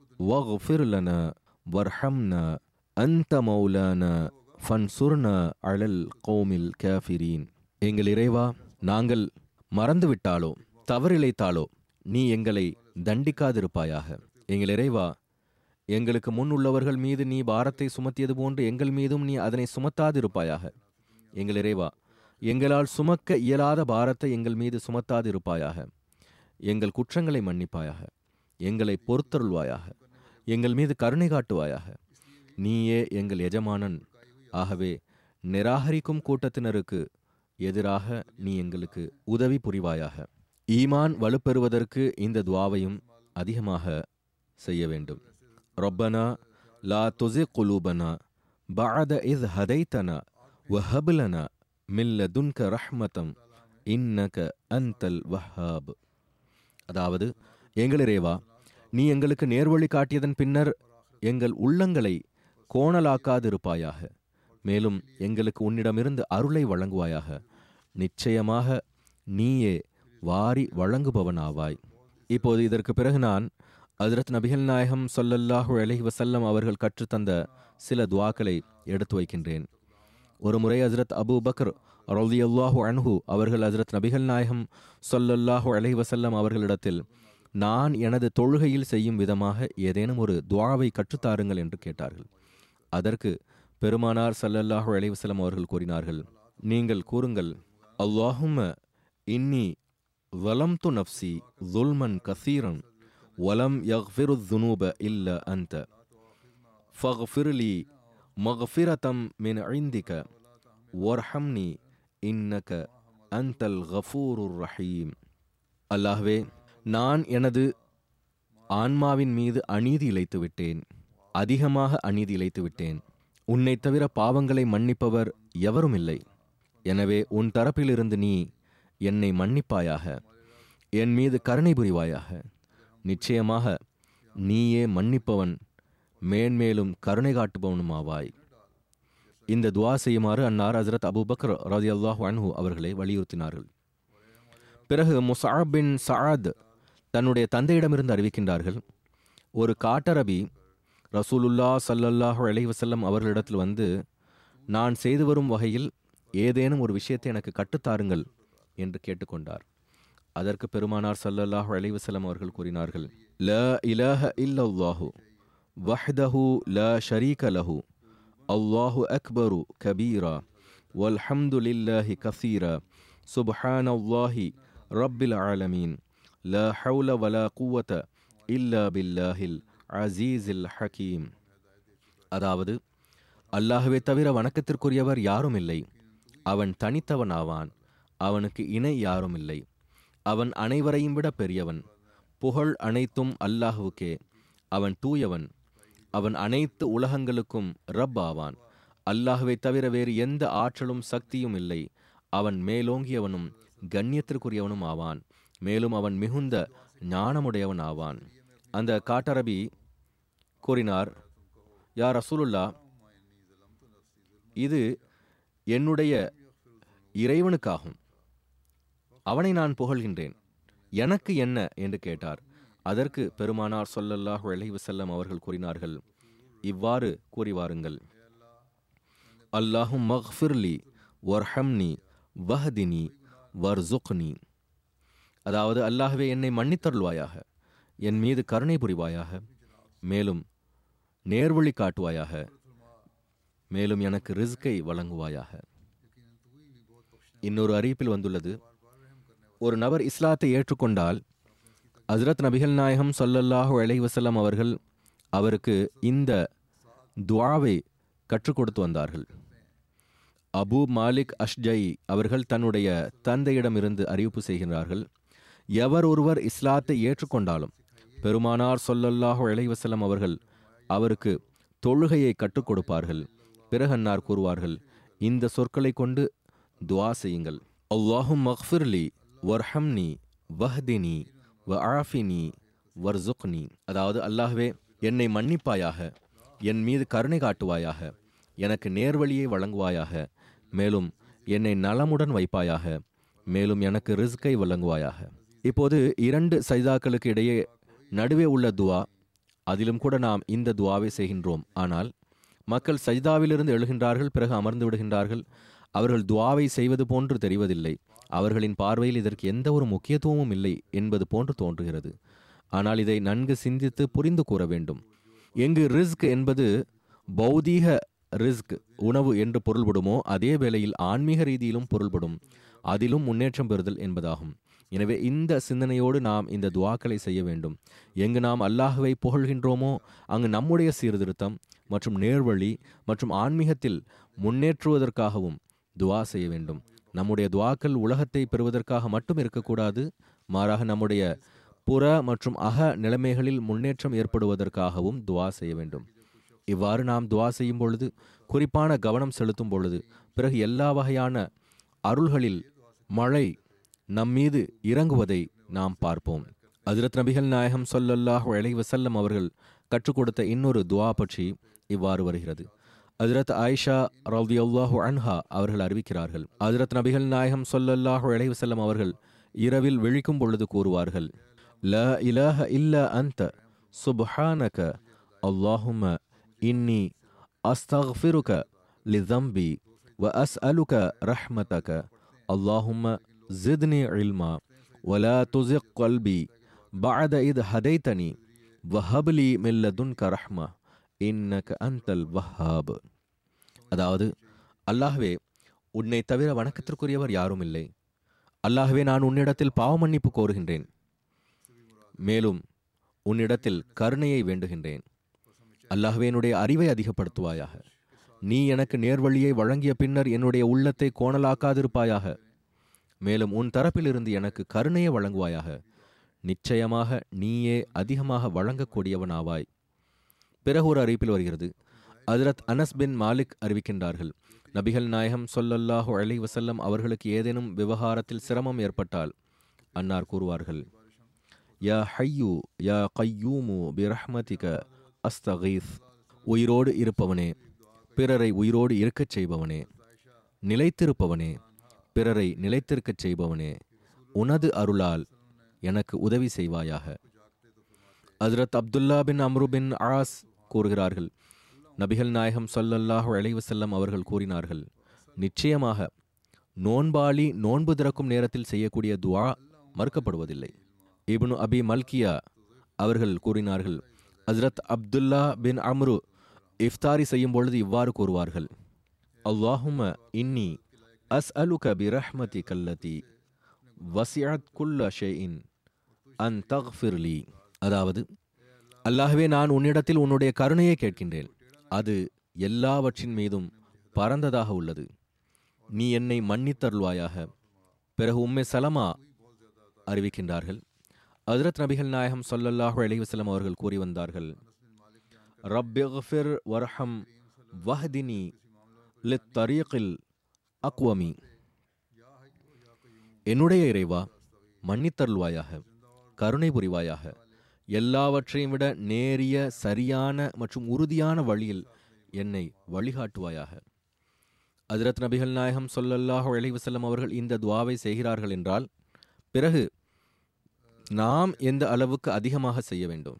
S2: واغفر لنا وارحمنا أنت مولانا ஃபன்சுர்னா அழல் கௌமில் கேஃபிரீன் எங்கள் இறைவா நாங்கள் மறந்துவிட்டாலோ தவறிழைத்தாலோ நீ எங்களை தண்டிக்காதிருப்பாயாக எங்கள் இறைவா எங்களுக்கு முன் உள்ளவர்கள் மீது நீ பாரத்தை சுமத்தியது போன்று எங்கள் மீதும் நீ அதனை சுமத்தாதிருப்பாயாக எங்கள் இறைவா எங்களால் சுமக்க இயலாத பாரத்தை எங்கள் மீது சுமத்தாதிருப்பாயாக எங்கள் குற்றங்களை மன்னிப்பாயாக எங்களை பொறுத்தருள்வாயாக எங்கள் மீது கருணை காட்டுவாயாக நீயே எங்கள் எஜமானன் ஆகவே நிராகரிக்கும் கூட்டத்தினருக்கு எதிராக நீ எங்களுக்கு உதவி புரிவாயாக ஈமான் வலுப்பெறுவதற்கு இந்த துவாவையும் அதிகமாக செய்ய வேண்டும் ரொப்பனா லா துசி குலூபனா பாத இஸ் ஹதைத்தனா வஹபுலனா மில்ல துன்க ரஹ்மதம் இன்னக அந்தல் வஹாப் அதாவது எங்களிரேவா நீ எங்களுக்கு நேர்வழி காட்டியதன் பின்னர் எங்கள் உள்ளங்களை கோணலாக்காதிருப்பாயாக மேலும் எங்களுக்கு உன்னிடமிருந்து அருளை வழங்குவாயாக நிச்சயமாக நீயே வாரி வழங்குபவனாவாய் இப்போது இதற்கு பிறகு நான் ஹஜரத் நபிகள் நாயகம் சொல்லல்லாஹு அலைஹி வசல்லம் அவர்கள் கற்றுத்தந்த சில துவாக்களை எடுத்து வைக்கின்றேன் ஒரு முறை ஹஜரத் அபு பக்ர் ரலியல்லாஹு அன்ஹு அவர்கள் ஹஜரத் நபிகள் நாயகம் சொல்லல்லாஹு அலைஹி வசல்லம் அவர்களிடத்தில் நான் எனது தொழுகையில் செய்யும் விதமாக ஏதேனும் ஒரு துவாவை கற்றுத்தாருங்கள் என்று கேட்டார்கள் அதற்கு பெருமானார் சல்லல்லாஹு அலைஹி வஸல்லம் அவர்கள் கூறினார்கள் நீங்கள் கூறுங்கள் அல்லாஹும்ம இன்னி வலம்து நஃப்சி ظுல்மன் கசீரன் வலம் யக்ஃபிரு الذنوب இல்ல அன்த ஃபக்ஃபிர்லி மக்ஃபிரதம் மின் ஐந்திக வர்ஹம்னி இன்னக அந்தல் கஃபூருர் ரஹீம் அல்லாஹ்வே நான் எனது ஆன்மாவின் மீது அநீதி இழைத்து விட்டேன் அதிகமாக அநீதி இழைத்து விட்டேன் உன்னை தவிர பாவங்களை மன்னிப்பவர் எவரும் இல்லை எனவே உன் தரப்பிலிருந்து நீ என்னை மன்னிப்பாயாக என் மீது கருணை புரிவாயாக நிச்சயமாக நீயே மன்னிப்பவன் மேன்மேலும் கருணை காட்டுபவனுமாவாய் இந்த துவா செய்யுமாறு அன்னார் ஹசரத் அபுபக்கர் ரதி அல்லாஹு அன்ஹு அவர்களை வலியுறுத்தினார்கள் பிறகு முசாப் பின் சஅத் தன்னுடைய தந்தையிடமிருந்து அறிவிக்கின்றார்கள் ஒரு காட்டரபி ரசூலுல்லா சல்லல்லாஹு அலைஹி வஸல்லம் அவர்களிடத்தில் வந்து நான் செய்து வரும் வகையில் ஏதேனும் ஒரு விஷயத்தை எனக்கு கற்றுத்தாருங்கள் என்று கேட்டுக்கொண்டார் அதற்கு பெருமானார் சல்லல்லாஹு அலைஹி வஸல்லம் அவர்கள் கூறினார்கள் ல இலாஹ இல்லல்லாஹு வஹ்தஹு லா ஷரீக லஹு அல்லாஹு அக்பரு கபீரா வல்ஹம்து லில்லாஹி கசீரா சுப்ஹானல்லாஹி ரப்பில் ஆலமீன் லா ஹவுல வலா குவத இல்லா பில்லாஹில் அசீஸில் ஹக்கீம் அதாவது அல்லாஹ்வே தவிர வணக்கத்திற்குரியவர் யாரும் இல்லை அவன் தனித்தவன் ஆவான் அவனுக்கு இணை யாரும் இல்லை அவன் அனைவரையும் விட பெரியவன் புகழ் அனைத்தும் அல்லாஹுவுக்கே அவன் தூயவன் அவன் அனைத்து உலகங்களுக்கும் ரப் ஆவான் அல்லாஹுவை தவிர வேறு எந்த ஆற்றலும் சக்தியும் இல்லை அவன் மேலோங்கியவனும் கண்ணியத்திற்குரியவனும் ஆவான் மேலும் அவன் மிகுந்த ஞானமுடையவன் ஆவான் அந்த காட்டரபி கூறினார் யா ரசூலுல்லா இது என்னுடைய இறைவனுக்காகும் அவனை நான் புகழ்கின்றேன் எனக்கு என்ன என்று கேட்டார் அதற்கு பெருமானார் சொல்லல்லாஹு அலைஹி வஸல்லம் அவர்கள் கூறினார்கள் இவ்வாறு கூறி வாருங்கள் அல்லாஹும் மக்ஃபிர்லி வர்ஹம்னி வஹதினி வர்சுக்னி அதாவது அல்லாஹ்வே என்னை மன்னித்தருள்வாயாக என் மீது கருணை புரிவாயாக மேலும் நேர்வழி காட்டுவாயாக மேலும் எனக்கு ரிஸ்கை வழங்குவாயாக இன்னொரு அறிவிப்பில் வந்துள்ளது ஒரு நபர் இஸ்லாத்தை ஏற்றுக்கொண்டால் ஹஸ்ரத் நபிகள் நாயகம் ஸல்லல்லாஹு அலைஹி வஸல்லம் அவர்கள் அவருக்கு இந்த துஆவை கற்றுக் கொடுத்து வந்தார்கள் அபு மாலிக் அஷ்ஜை அவர்கள் தன்னுடைய தந்தையிடமிருந்து அறிவிப்பு செய்கிறார்கள் எவர் ஒருவர் இஸ்லாத்தை ஏற்றுக்கொண்டாலும் பெருமானார் ஸல்லல்லாஹு அலைஹி வஸல்லம் அவர்கள் அவருக்கு தொழுகையை கற்றுக் கொடுப்பார்கள் பிறகு அன்னார் கூறுவார்கள் இந்த சொற்களை கொண்டு துஆ செய்யுங்கள் அல்லாஹும் மக்ஃபிர்லி வர்ஹம்னி வஹ்தினி வ ஆஃபினி வர்சுக்னி அதாவது அல்லாஹ்வே என்னை மன்னிப்பாயாக என் மீது கருணை காட்டுவாயாக எனக்கு நேர்வழியை வழங்குவாயாக மேலும் என்னை நலமுடன் வைப்பாயாக மேலும் எனக்கு ரிஸ்கை வழங்குவாயாக இப்போது இரண்டு சைதாக்களுக்கு இடையே நடுவே உள்ள துவா அதிலும் கூட நாம் இந்த துவாவை செய்கின்றோம் ஆனால் மக்கள் சஜிதாவிலிருந்து எழுகின்றார்கள் பிறகு அமர்ந்து விடுகின்றார்கள் அவர்கள் துவாவை செய்வது போன்று தெரிவதில்லை அவர்களின் பார்வையில் இதற்கு எந்த ஒரு முக்கியத்துவமும் இல்லை என்பது போன்று தோன்றுகிறது ஆனால் இதை நன்கு சிந்தித்து புரிந்து கூற வேண்டும் எங்கு ரிஸ்க் என்பது பௌதீக ரிஸ்க் உணவு என்று பொருள்படுமோ அதே வேளையில் ஆன்மீக ரீதியிலும் பொருள்படும் அதிலும் முன்னேற்றம் பெறுதல் என்பதாகும் எனவே இந்த சிந்தனையோடு நாம் இந்த துவாக்களை செய்ய வேண்டும் எங்கு நாம் அல்லாஹுவை புகழ்கின்றோமோ அங்கு நம்முடைய சீர்திருத்தம் மற்றும் நேர்வழி மற்றும் ஆன்மீகத்தில் முன்னேற்றுவதற்காகவும் துவா செய்ய வேண்டும் நம்முடைய துவாக்கள் உலகத்தை பெறுவதற்காக மட்டும் இருக்கக்கூடாது மாறாக நம்முடைய புற மற்றும் அக நிலைமைகளில் முன்னேற்றம் ஏற்படுவதற்காகவும் துவா செய்ய வேண்டும் இவ்வாறு நாம் துவா செய்யும் பொழுது குறிப்பான கவனம் செலுத்தும் பொழுது பிறகு எல்லா வகையான அருள்களில் மழை நம்மீது இறங்குவதை நாம் பார்ப்போம் ஹஜ்ரத் நபிகள் நாயகம் ஸல்லல்லாஹு அலைஹி வஸல்லம் அவர்கள் கற்றுக் கொடுத்த இன்னொரு துவா பற்றி இவ்வாறு வருகிறது ஹஜ்ரத் ஆயிஷா ரலியல்லாஹு அன்ஹா அவர்கள் அறிவிக்கிறார்கள் ஹஜ்ரத் நபிகள் நாயகம் ஸல்லல்லாஹு அலைஹி வஸல்லம் அவர்கள் இரவில் விழிக்கும் பொழுது கூறுவார்கள் லா இலாஹ இல்லா அன்த சுப்ஹானக அல்லாஹும்ம இன்னி அஸ்தக்ஃபிருக லிதம்பி வ அஸ்அலுக ரஹ்மதக அல்லாஹும்ம زدني علما ولا تزغ قلبي بعد إذ هديتني وهب لي من لدنك رحمة إنك أنت الوهاب அதாவது அல்லாஹ்வே உன்னை தவிர வணக்கத்திற்குரியவர் யாரும் இல்லை அல்லாஹ்வே நான் உன்னிடத்தில் பாவ மன்னிப்பு கோருகின்றேன் மேலும் உன்னிடத்தில் கருணையை வேண்டுகின்றேன் அல்லாஹ்வே என்னுடைய அறிவை அதிகப்படுத்துவாயாக நீ எனக்கு நேர்வழியை வழங்கிய பின்னர் என்னுடைய உள்ளத்தை கோணலாக்காதிருப்பாயாக மேலும் உன் தரப்பிலிருந்து எனக்கு கருணையை வழங்குவாயாக நிச்சயமாக நீயே அதிகமாக வழங்கக்கூடியவனாவாய் பிறகு ஒரு அறிவிப்பில் வருகிறது ஹஜ்ரத் அனஸ் பின் மாலிக் அறிவிக்கின்றார்கள் நபிகள் நாயகம் ஸல்லல்லாஹு அலைஹி வஸல்லம் அவர்களுக்கு ஏதேனும் விவகாரத்தில் சிரமம் ஏற்பட்டால் அன்னார் கூறுவார்கள் யா ஹையூ யா கையூமு பிரஹ்மதிக அஸ்தகீஸ் உயிரோடு இருப்பவனே பிறரை உயிரோடு இருக்கச் செய்பவனே நிலைத்திருப்பவனே பிறரை நிலைத்திருக்கச் செய்பவனே உனது அருளால் எனக்கு உதவி செய்வாயாக ஹஜ்ரத் அப்துல்லா பின் அம்ரு பின் ஆஸ் கூறுகிறார்கள் நபிகள் நாயகம் ஸல்லல்லாஹு அலைஹி வஸல்லம் அவர்கள் கூறினார்கள் நிச்சயமாக நோன்பாளி நோன்பு திறக்கும் நேரத்தில் செய்யக்கூடிய துஆ மறுக்கப்படுவதில்லை இப்னு அபி மல்கியா அவர்கள் கூறினார்கள் ஹஸ்ரத் அப்துல்லா பின் அம்ரு இஃப்தாரி செய்யும் பொழுது இவ்வாறு கூறுவார்கள் அல்லாஹும இன்னி அஸ் அலுக பி ரஹ்மதி கல்லதி வசியத் குல்ல ஷேஇன் அன் தக்ஃபிர்லி அதாவது அல்லாஹ்வே நான் உன்னிடத்தில் உன்னுடைய கருணையை கேட்கின்றேன் அது எல்லாவற்றின் மீதும் பரந்ததாக உள்ளது நீ என்னை மன்னித்தருள்வாயாக பிறகு உம்மை சலமா அறிவிக்கின்றார்கள் ஹஜ்ரத் நபிகள் நாயகம் ஸல்லல்லாஹு அலைஹி வஸல்லம் அவர்கள் கூறி வந்தார்கள் ரப்பிஃபிர் வர்ஹம் வஹ்தினி லித் தரீகில் அக்வமி என்னுடைய இறைவா மன்னித்தருள்வாயாக கருணை புரிவாயாக எல்லாவற்றையும் விட நேரிய சரியான மற்றும் உறுதியான வழியில் என்னை வழிகாட்டுவாயாக ஹஜ்ரத் நபிகள் நாயகம் ஸல்லல்லாஹு அலைஹி வஸல்லம் அவர்கள் இந்த துவாவை செய்கிறார்கள் என்றால் பிறகு நாம் எந்த அளவுக்கு அதிகமாக செய்ய வேண்டும்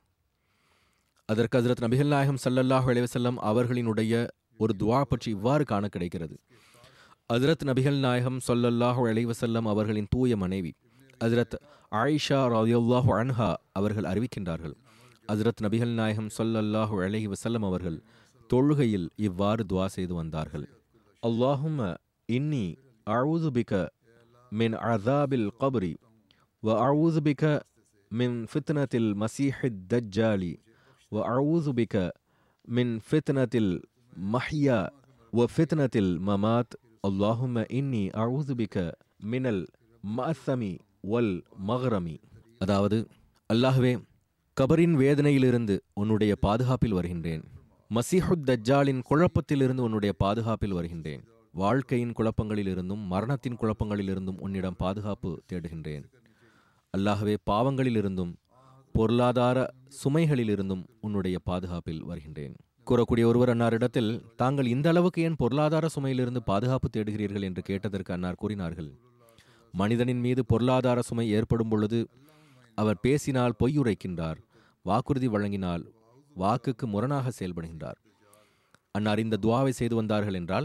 S2: அதற்கு ஹஜ்ரத் நபிகள் நாயகம் ஸல்லல்லாஹு அலைஹி வஸல்லம் அவர்களினுடைய ஒரு துவா பற்றி இவ்வாறு காண கிடைக்கிறது ஹஜ்ரத் நபிகள் நாயகம் ஸல்லல்லாஹு அலைஹி வஸல்லம் அவர்களின் தூய மனைவி ஹஜ்ரத் ஆயிஷா ரலியல்லாஹு அன்ஹா அவர்கள் அறிவிக்கின்றார்கள் ஹஜ்ரத் நபிகள் நாயகம் ஸல்லல்லாஹு அலைஹி வஸல்லம் அவர்கள் தொழுகையில் இவ்வாறு துவா செய்து வந்தார்கள் அல்லாஹும்ம இன்னி அஊது பிக மின் அதாபில் கப்ரி வ அஊது பிக மின் ஃபித்னத்தில் மசீஹித் தஜ்ஜாலி வ அஊது பிக மின் ஃபித்னத்தில் மஹ்யா வ ஃபித்னத்தில் மமாத் அல்லாஹும்ம இன்னி அஊது பிக மினல் மஅசமி வல் மகரமி அதாவது அல்லாஹ்வே கபரின் வேதனையிலிருந்து உன்னுடைய பாதுகாப்பில் வருகின்றேன் மசீஹுத் தஜ்ஜாலின் குழப்பத்திலிருந்து உன்னுடைய பாதுகாப்பில் வருகின்றேன் வாழ்க்கையின் குழப்பங்களிலிருந்தும் மரணத்தின் குழப்பங்களிலிருந்தும் உன்னிடம் பாதுகாப்பு தேடுகின்றேன் அல்லாஹ்வே பாவங்களிலிருந்தும் பொருளாதார சுமைகளிலிருந்தும் உன்னுடைய பாதுகாப்பில் வருகின்றேன் கூறக்கூடிய ஒருவர் அன்னாரிடத்தில் தாங்கள் இந்த அளவுக்கு ஏன் பொருளாதார சுமையிலிருந்து பாதுகாப்பு தேடுகிறீர்கள் என்று கேட்டதற்கு அன்னார் கூறினார்கள் மனிதனின் மீது பொருளாதார சுமை ஏற்படும் பொழுது அவர் பேசினால் பொய் உரைக்கின்றார் வாக்குறுதி வழங்கினால் வாக்குக்கு முரணாக செயல்படுகின்றார் அன்னார் இந்த துவாவை செய்து வந்தார்கள் என்றால்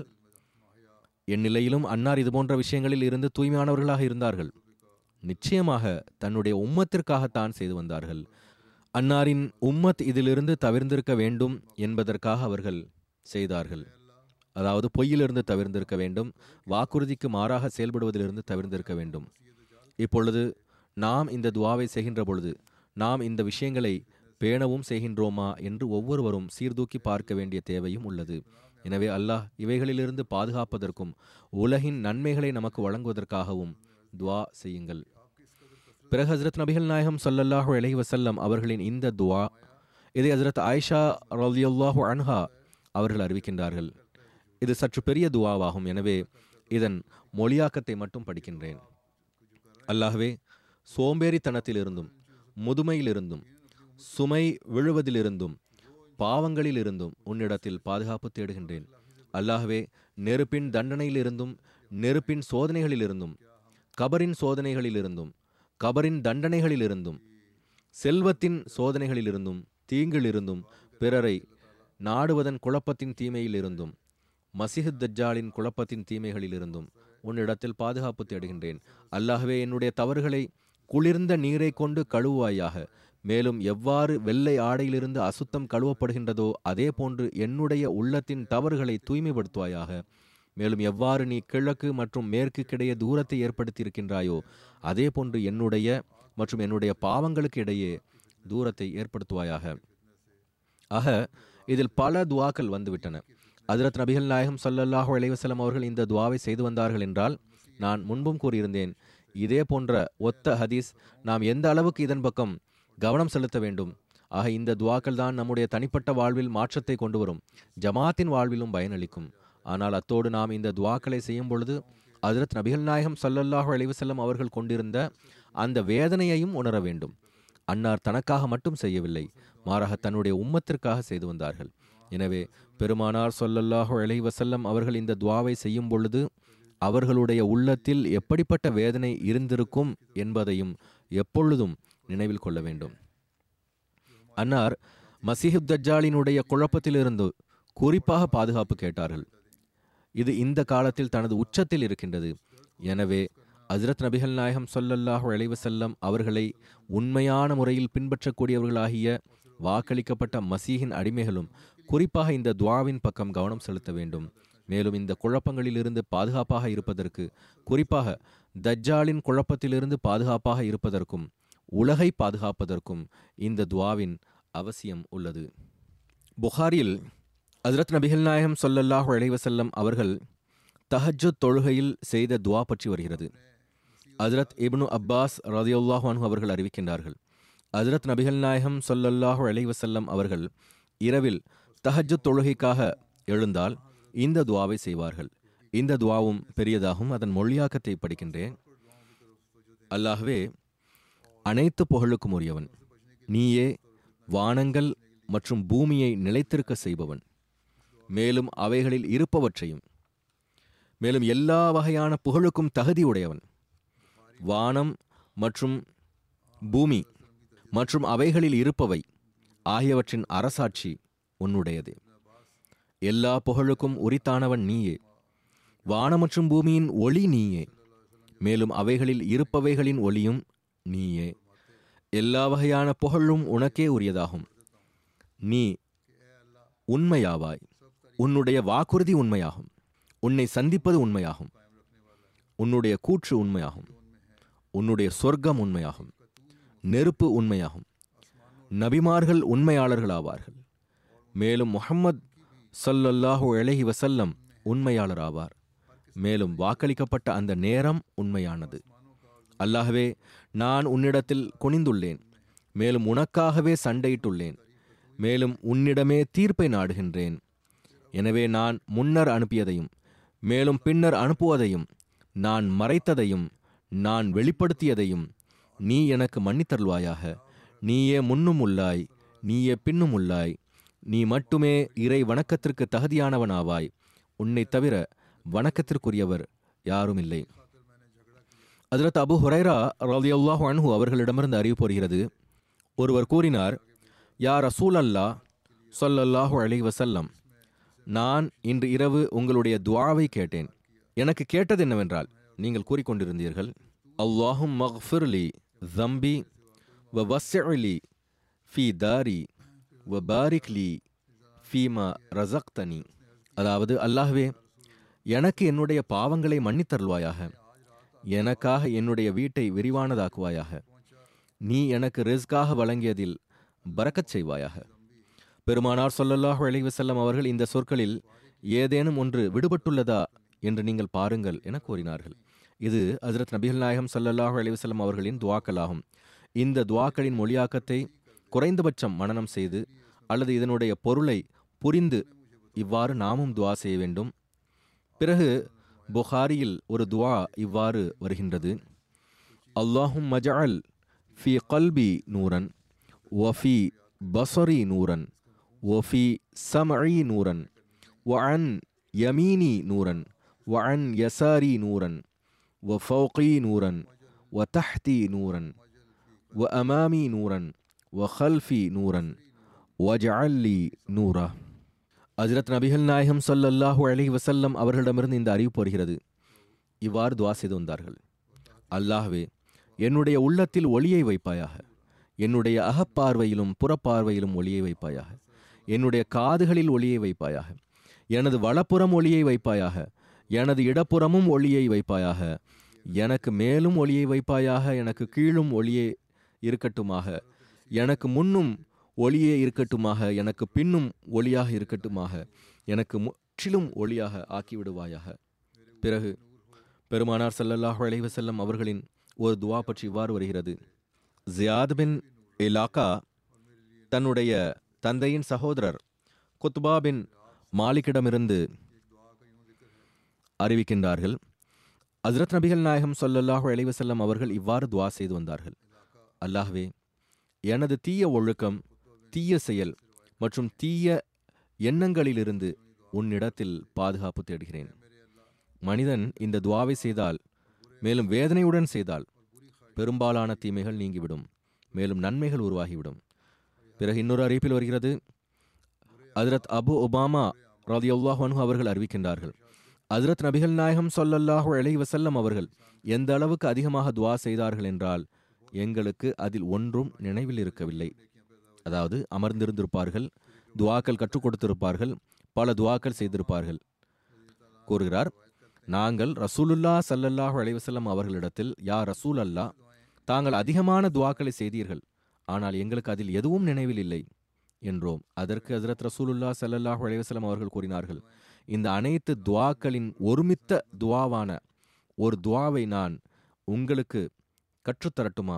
S2: என் நிலையிலும் அன்னார் இது போன்ற விஷயங்களில் இருந்து தூய்மையானவர்களாக இருந்தார்கள் நிச்சயமாக தன்னுடைய உம்மத்திற்காகத்தான் செய்து வந்தார்கள் அன்னாரின் உம்மத் இதிலிருந்து தவிர்ந்திருக்க வேண்டும் என்பதற்காக அவர்கள் செய்தார்கள் அதாவது பொய்யிலிருந்து தவிர்ந்திருக்க வேண்டும் வாக்குறுதிக்கு மாறாக செயல்படுவதிலிருந்து தவிர்ந்திருக்க வேண்டும் இப்பொழுது நாம் இந்த துவாவை செய்கின்ற பொழுது நாம் இந்த விஷயங்களை பேணவும் செய்கின்றோமா என்று ஒவ்வொருவரும் சீர்தூக்கி பார்க்க வேண்டிய தேவையும் உள்ளது எனவே அல்லாஹ் இவைகளிலிருந்து பாதுகாப்பதற்கும் உலகின் நன்மைகளை நமக்கு வழங்குவதற்காகவும் துவா செய்யுங்கள் பிறகு ஹஜரத் நபிகள் நாயகம் ஸல்லல்லாஹு அலைஹி வஸல்லம் அவர்களின் இந்த துவா இதை ஹஜரத் ஆயிஷா ரலியல்லாஹு அன்ஹா அவர்கள் அறிவிக்கின்றார்கள் இது சற்று பெரிய துவாவாகும் எனவே இதன் மொழியாக்கத்தை மட்டும் படிக்கின்றேன் அல்லாஹ்வே சோம்பேறித்தனத்திலிருந்தும் முதுமையிலிருந்தும் சுமை விழுவதிலிருந்தும் பாவங்களிலிருந்தும் உன்னிடத்தில் பாதுகாப்பு தேடுகின்றேன் அல்லாஹ்வே நெருப்பின் தண்டனையிலிருந்தும் நெருப்பின் சோதனைகளிலிருந்தும் கபரின் சோதனைகளிலிருந்தும் கபரின் தண்டனைகளிலிருந்தும் செல்வத்தின் சோதனைகளிலிருந்தும் தீங்கிலிருந்தும் பிறரை நாடுவதன் குழப்பத்தின் தீமையிலிருந்தும் மசிஹத் தஜ்ஜாலின் குழப்பத்தின் தீமைகளிலிருந்தும் உன்னிடத்தில் பாதுகாப்பு தேடுகின்றேன் அல்லாஹ்வே என்னுடைய தவறுகளை குளிர்ந்த நீரை கொண்டு கழுவுவாயாக மேலும் எவ்வாறு வெள்ளை ஆடையிலிருந்து அசுத்தம் கழுவப்படுகின்றதோ அதே போன்று என்னுடைய உள்ளத்தின் தவறுகளை தூய்மைப்படுத்துவாயாக மேலும் எவ்வாறு நீ கிழக்கு மற்றும் மேற்குக்கிடையே தூரத்தை ஏற்படுத்தியிருக்கின்றாயோ அதே போன்று என்னுடைய மற்றும் என்னுடைய பாவங்களுக்கு இடையே தூரத்தை ஏற்படுத்துவாயாக ஆக இதில் பல துவாக்கள் வந்துவிட்டன ஹஜரத் நபிகள் நாயகம் ஸல்லல்லாஹு அலைஹி வஸல்லம் அவர்கள் இந்த துவாவை செய்து வந்தார்கள் என்றால் நான் முன்பும் கூறியிருந்தேன் இதே போன்ற ஒத்த ஹதீஸ் நாம் எந்த அளவுக்கு இதன் பக்கம் கவனம் செலுத்த வேண்டும் ஆக இந்த துவாக்கள் தான் நம்முடைய தனிப்பட்ட வாழ்வில் மாற்றத்தை கொண்டு வரும் ஜமாத்தின் வாழ்விலும் பயனளிக்கும் ஆனால் அத்தோடு நாம் இந்த துவாக்களை செய்யும் பொழுது ஹஜரத் நபிகள் நாயகம் ஸல்லல்லாஹு அலைஹி வஸல்லம் அவர்கள் கொண்டிருந்த அந்த வேதனையையும் உணர வேண்டும் அன்னார் தனக்காக மட்டும் செய்யவில்லை மாறாக தன்னுடைய உம்மத்திற்காக செய்து வந்தார்கள் எனவே பெருமானார் ஸல்லல்லாஹு அலைஹி வஸல்லம் அவர்கள் இந்த துவாவை செய்யும் பொழுது அவர்களுடைய உள்ளத்தில் எப்படிப்பட்ட வேதனை இருந்திருக்கும் என்பதையும் எப்பொழுதும் நினைவில் கொள்ள வேண்டும் அன்னார் மசீஹுத் தஜ்ஜாலினுடைய குழப்பத்திலிருந்து குறிப்பாக பாதுகாப்பு கேட்டார்கள் இது இந்த காலத்தில் தனது உச்சத்தில் இருக்கின்றது எனவே ஹஜ்ரத் நபிகள் நாயகம் ஸல்லல்லாஹு அலைஹி வஸல்லம் அவர்களை உண்மையான முறையில் பின்பற்றக்கூடியவர்களாகிய வாக்களிக்கப்பட்ட மசீஹின் அடிமைகளும் குறிப்பாக இந்த துவாவின் பக்கம் கவனம் செலுத்த வேண்டும் மேலும் இந்த குழப்பங்களிலிருந்து பாதுகாப்பாக இருப்பதற்கு குறிப்பாக தஜ்ஜாலின் குழப்பத்திலிருந்து பாதுகாப்பாக இருப்பதற்கும் உலகை பாதுகாப்பதற்கும் இந்த துவாவின் அவசியம் உள்ளது புகாரில் ஹஜ்ரத் நபிகள் நாயகம் ஸல்லல்லாஹு அலைஹி வஸல்லம் அவர்கள் தஹஜ்ஜுத் தொழுகையில் செய்த துவா பற்றி வருகிறது ஹஜ்ரத் இப்னு அப்பாஸ் ரதியுல்லாஹு அன்ஹு அவர்கள் அறிவிக்கின்றார்கள் ஹஜ்ரத் நபிகள் நாயகம் ஸல்லல்லாஹு அலைஹி வஸல்லம் அவர்கள் இரவில் தஹஜ்ஜுத் தொழுகைக்காக எழுந்தால் இந்த துவாவை செய்வார்கள் இந்த துவாவும் பெரியதாகும் அதன் மொழியாக்கத்தை படிக்கின்றேன் அல்லாஹ்வே அனைத்து புகழுக்கும் உரியவன் நீயே வானங்கள் மற்றும் பூமியை நிலைத்திருக்க செய்பவன் மேலும் அவைகளில் இருப்பவற்றையும் மேலும் எல்லா வகையான புகழுக்கும் தகுதி உடையவன் வானம் மற்றும் பூமி மற்றும் அவைகளில் இருப்பவை ஆகியவற்றின் அரசாட்சி உன்னுடையது எல்லா புகழுக்கும் உரித்தானவன் நீயே வானம் மற்றும் பூமியின் ஒளி நீயே மேலும் அவைகளில் இருப்பவைகளின் ஒளியும் நீயே எல்லா வகையான புகழும் உனக்கே உரியதாகும் நீ உண்மையாவாய் உன்னுடைய வாக்குறுதி உண்மையாகும் உன்னை சந்திப்பது உண்மையாகும் உன்னுடைய கூற்று உண்மையாகும் உன்னுடைய சொர்க்கம் உண்மையாகும் நெருப்பு உண்மையாகும் நபிமார்கள் உண்மையாளர்கள் ஆவார்கள் மேலும் முஹம்மத் ஸல்லல்லாஹு அலைஹி வஸல்லம் உண்மையாளர் ஆவார் மேலும் வாக்களிக்கப்பட்ட அந்த நேரம் உண்மையானது அல்லாஹ்வே நான் உன்னிடத்தில் குனிந்துள்ளேன் மேலும் உனக்காகவே சண்டையிட்டுள்ளேன் மேலும் உன்னிடமே தீர்ப்பை நாடுகின்றேன் எனவே நான் முன்னர் அனுப்பியதையும் மேலும் பின்னர் அனுப்புவதையும் நான் மறைத்ததையும் நான் வெளிப்படுத்தியதையும் நீ எனக்கு மன்னித்தருள்வாயாக நீயே முன்னும் உள்ளாய் நீயே பின்னும் உள்ளாய் நீ மட்டுமே இறை வணக்கத்திற்கு தகுதியானவனாவாய் உன்னைத் தவிர வணக்கத்திற்குரியவர் யாரும் இல்லை அதிரத் அபு ஹுரைரா ரலியல்லாஹு அன்ஹு அவர்களிடமிருந்து அறிவிப்பு வருகிறது ஒருவர் கூறினார் யா ரசூல் அல்லா சொல்லல்லாஹு அலைஹி வஸல்லம் நான் இன்று இரவு உங்களுடைய துஆவை கேட்டேன் எனக்கு கேட்டது என்னவென்றால் நீங்கள் கூறிக்கொண்டிருந்தீர்கள் அல்லாஹும் மக்ஃபிர்லி ஜம்பி வ வஸ்ஸிலி ஃபி தாரி வ பாரிக்லி ஃபீமா ரசக்தனி அதாவது அல்லாஹ்வே எனக்கு என்னுடைய பாவங்களை மன்னித்தருள்வாயாக எனக்காக என்னுடைய வீட்டை விரிவானதாக்குவாயாக நீ எனக்கு ரிஸ்காக வழங்கியதில் பரக்கச் செய்வாயாக பெருமானார் ஸல்லல்லாஹு அலைஹி வஸல்லம் அவர்கள் இந்த சொற்களில் ஏதேனும் ஒன்று விடுபட்டுள்ளதா என்று நீங்கள் பாருங்கள் என கூறினார்கள் இது ஹஜ்ரத் நபிகள் நாயகம் ஸல்லல்லாஹு அலைஹி வஸல்லம் அவர்களின் துவாக்களாகும் இந்த துவாக்களின் மொழியாக்கத்தை குறைந்தபட்சம் மனனம் செய்து அல்லது இதனுடைய பொருளை புரிந்து இவ்வாறு நாமும் துவா செய்ய வேண்டும் பிறகு புகாரியில் ஒரு துவா இவ்வாறு வருகின்றது அல்லாஹும் மஜஅல் ஃபி கல்பி நூரன் வஃபி பசரி நூரன் வஃபி சமஇ நூரன் வஅன் யமீனி நூரன் வஅன் யசாரி நூரன் وفوقي نورا وتحتي نورا وأمامي نورا وخلفي نورا واجعل لي نورا ஹஜ்ரத் நபிகள் நாயகம் ஸல்லல்லாஹு அலைஹி வஸல்லம் அவர்களிடமிருந்து இந்த அறிவிப்பு வருகிறது இவ்வாறு துவா செய்து வந்தார்கள் அல்லாஹ்வே என்னுடைய உள்ளத்தில் ஒளியை வைப்பாயாக என்னுடைய அகப்பார்வையிலும் புறப்பார்வையிலும் ஒளியை வைப்பாயாக என்னுடைய காதுகளில் ஒளியை வைப்பாயாக எனது வலப்புறம் ஒளியை வைப்பாயாக எனது இடப்புறமும் ஒளியை வைப்பாயாக எனக்கு மேலும் ஒளியை வைப்பாயாக எனக்கு கீழும் ஒளியே இருக்கட்டுமாக எனக்கு முன்னும் ஒளியே இருக்கட்டுமாக எனக்கு பின்னும் ஒளியாக இருக்கட்டுமாக எனக்கு முற்றிலும் ஒளியாக ஆக்கிவிடுவாயாக பிறகு பெருமானார் ஸல்லல்லாஹு அலைஹி வஸல்லம் அவர்களின் ஒரு துவா பற்றி இவ்வாறு வருகிறது ஜியாத் பின் இலாக்கா தன்னுடைய தந்தையின் சகோதரர் குத்பா பின் மாலிக்கிடமிருந்து அறிவிக்கின்றார்கள் ஹஜ்ரத் நபிகள் நாயகம் ஸல்லல்லாஹு அலைஹி வஸல்லம் அவர்கள் இவ்வாறு துவா செய்து வந்தார்கள் அல்லாஹ்வே எனது தீய ஒழுக்கம் தீய செயல் மற்றும் தீய எண்ணங்களிலிருந்து உன்னிடத்தில் பாதுகாப்பு தேடுகிறேன் மனிதன் இந்த துவாவை செய்தால் மேலும் வேதனையுடன் செய்தால் பெரும்பாலான தீமைகள் நீங்கிவிடும் மேலும் நன்மைகள் உருவாகிவிடும் பிறகு இன்னொரு அறிவிப்பில் வருகிறது ஹஜ்ரத் அபு ஒபாமா ரலியல்லாஹு அன்ஹு அவர்கள் அறிவிக்கின்றார்கள் ஹஜ்ரத் நபிகள் நாயகம் ஸல்லல்லாஹு அலைஹி வஸல்லம் அவர்கள் எந்த அளவுக்கு அதிகமாக துவா செய்தார்கள் என்றால் எங்களுக்கு அதில் ஒன்றும் நினைவில் இருக்கவில்லை அதாவது அமர்ந்திருந்திருப்பார்கள் துவாக்கள் கற்றுக் கொடுத்திருப்பார்கள் பல துவாக்கள் செய்திருப்பார்கள் கூறுகிறார் நாங்கள் ரசூலுல்லா ஸல்லல்லாஹு அலைஹி வஸல்லம் அவர்களிடத்தில் யா ரசூல் அல்லா தாங்கள் அதிகமான துவாக்களை செய்தீர்கள் ஆனால் எங்களுக்கு அதில் எதுவும் நினைவில் இல்லை என்றோம் அதற்கு ஹஜரத் ரசூலுல்லா ஸல்லல்லாஹு அலைஹி வஸல்லம் அவர்கள் கூறினார்கள் இந்த அனைத்து துவாக்களின் ஒருமித்த துவாவான ஒரு துவாவை நான் உங்களுக்கு கற்றுத்தரட்டுமா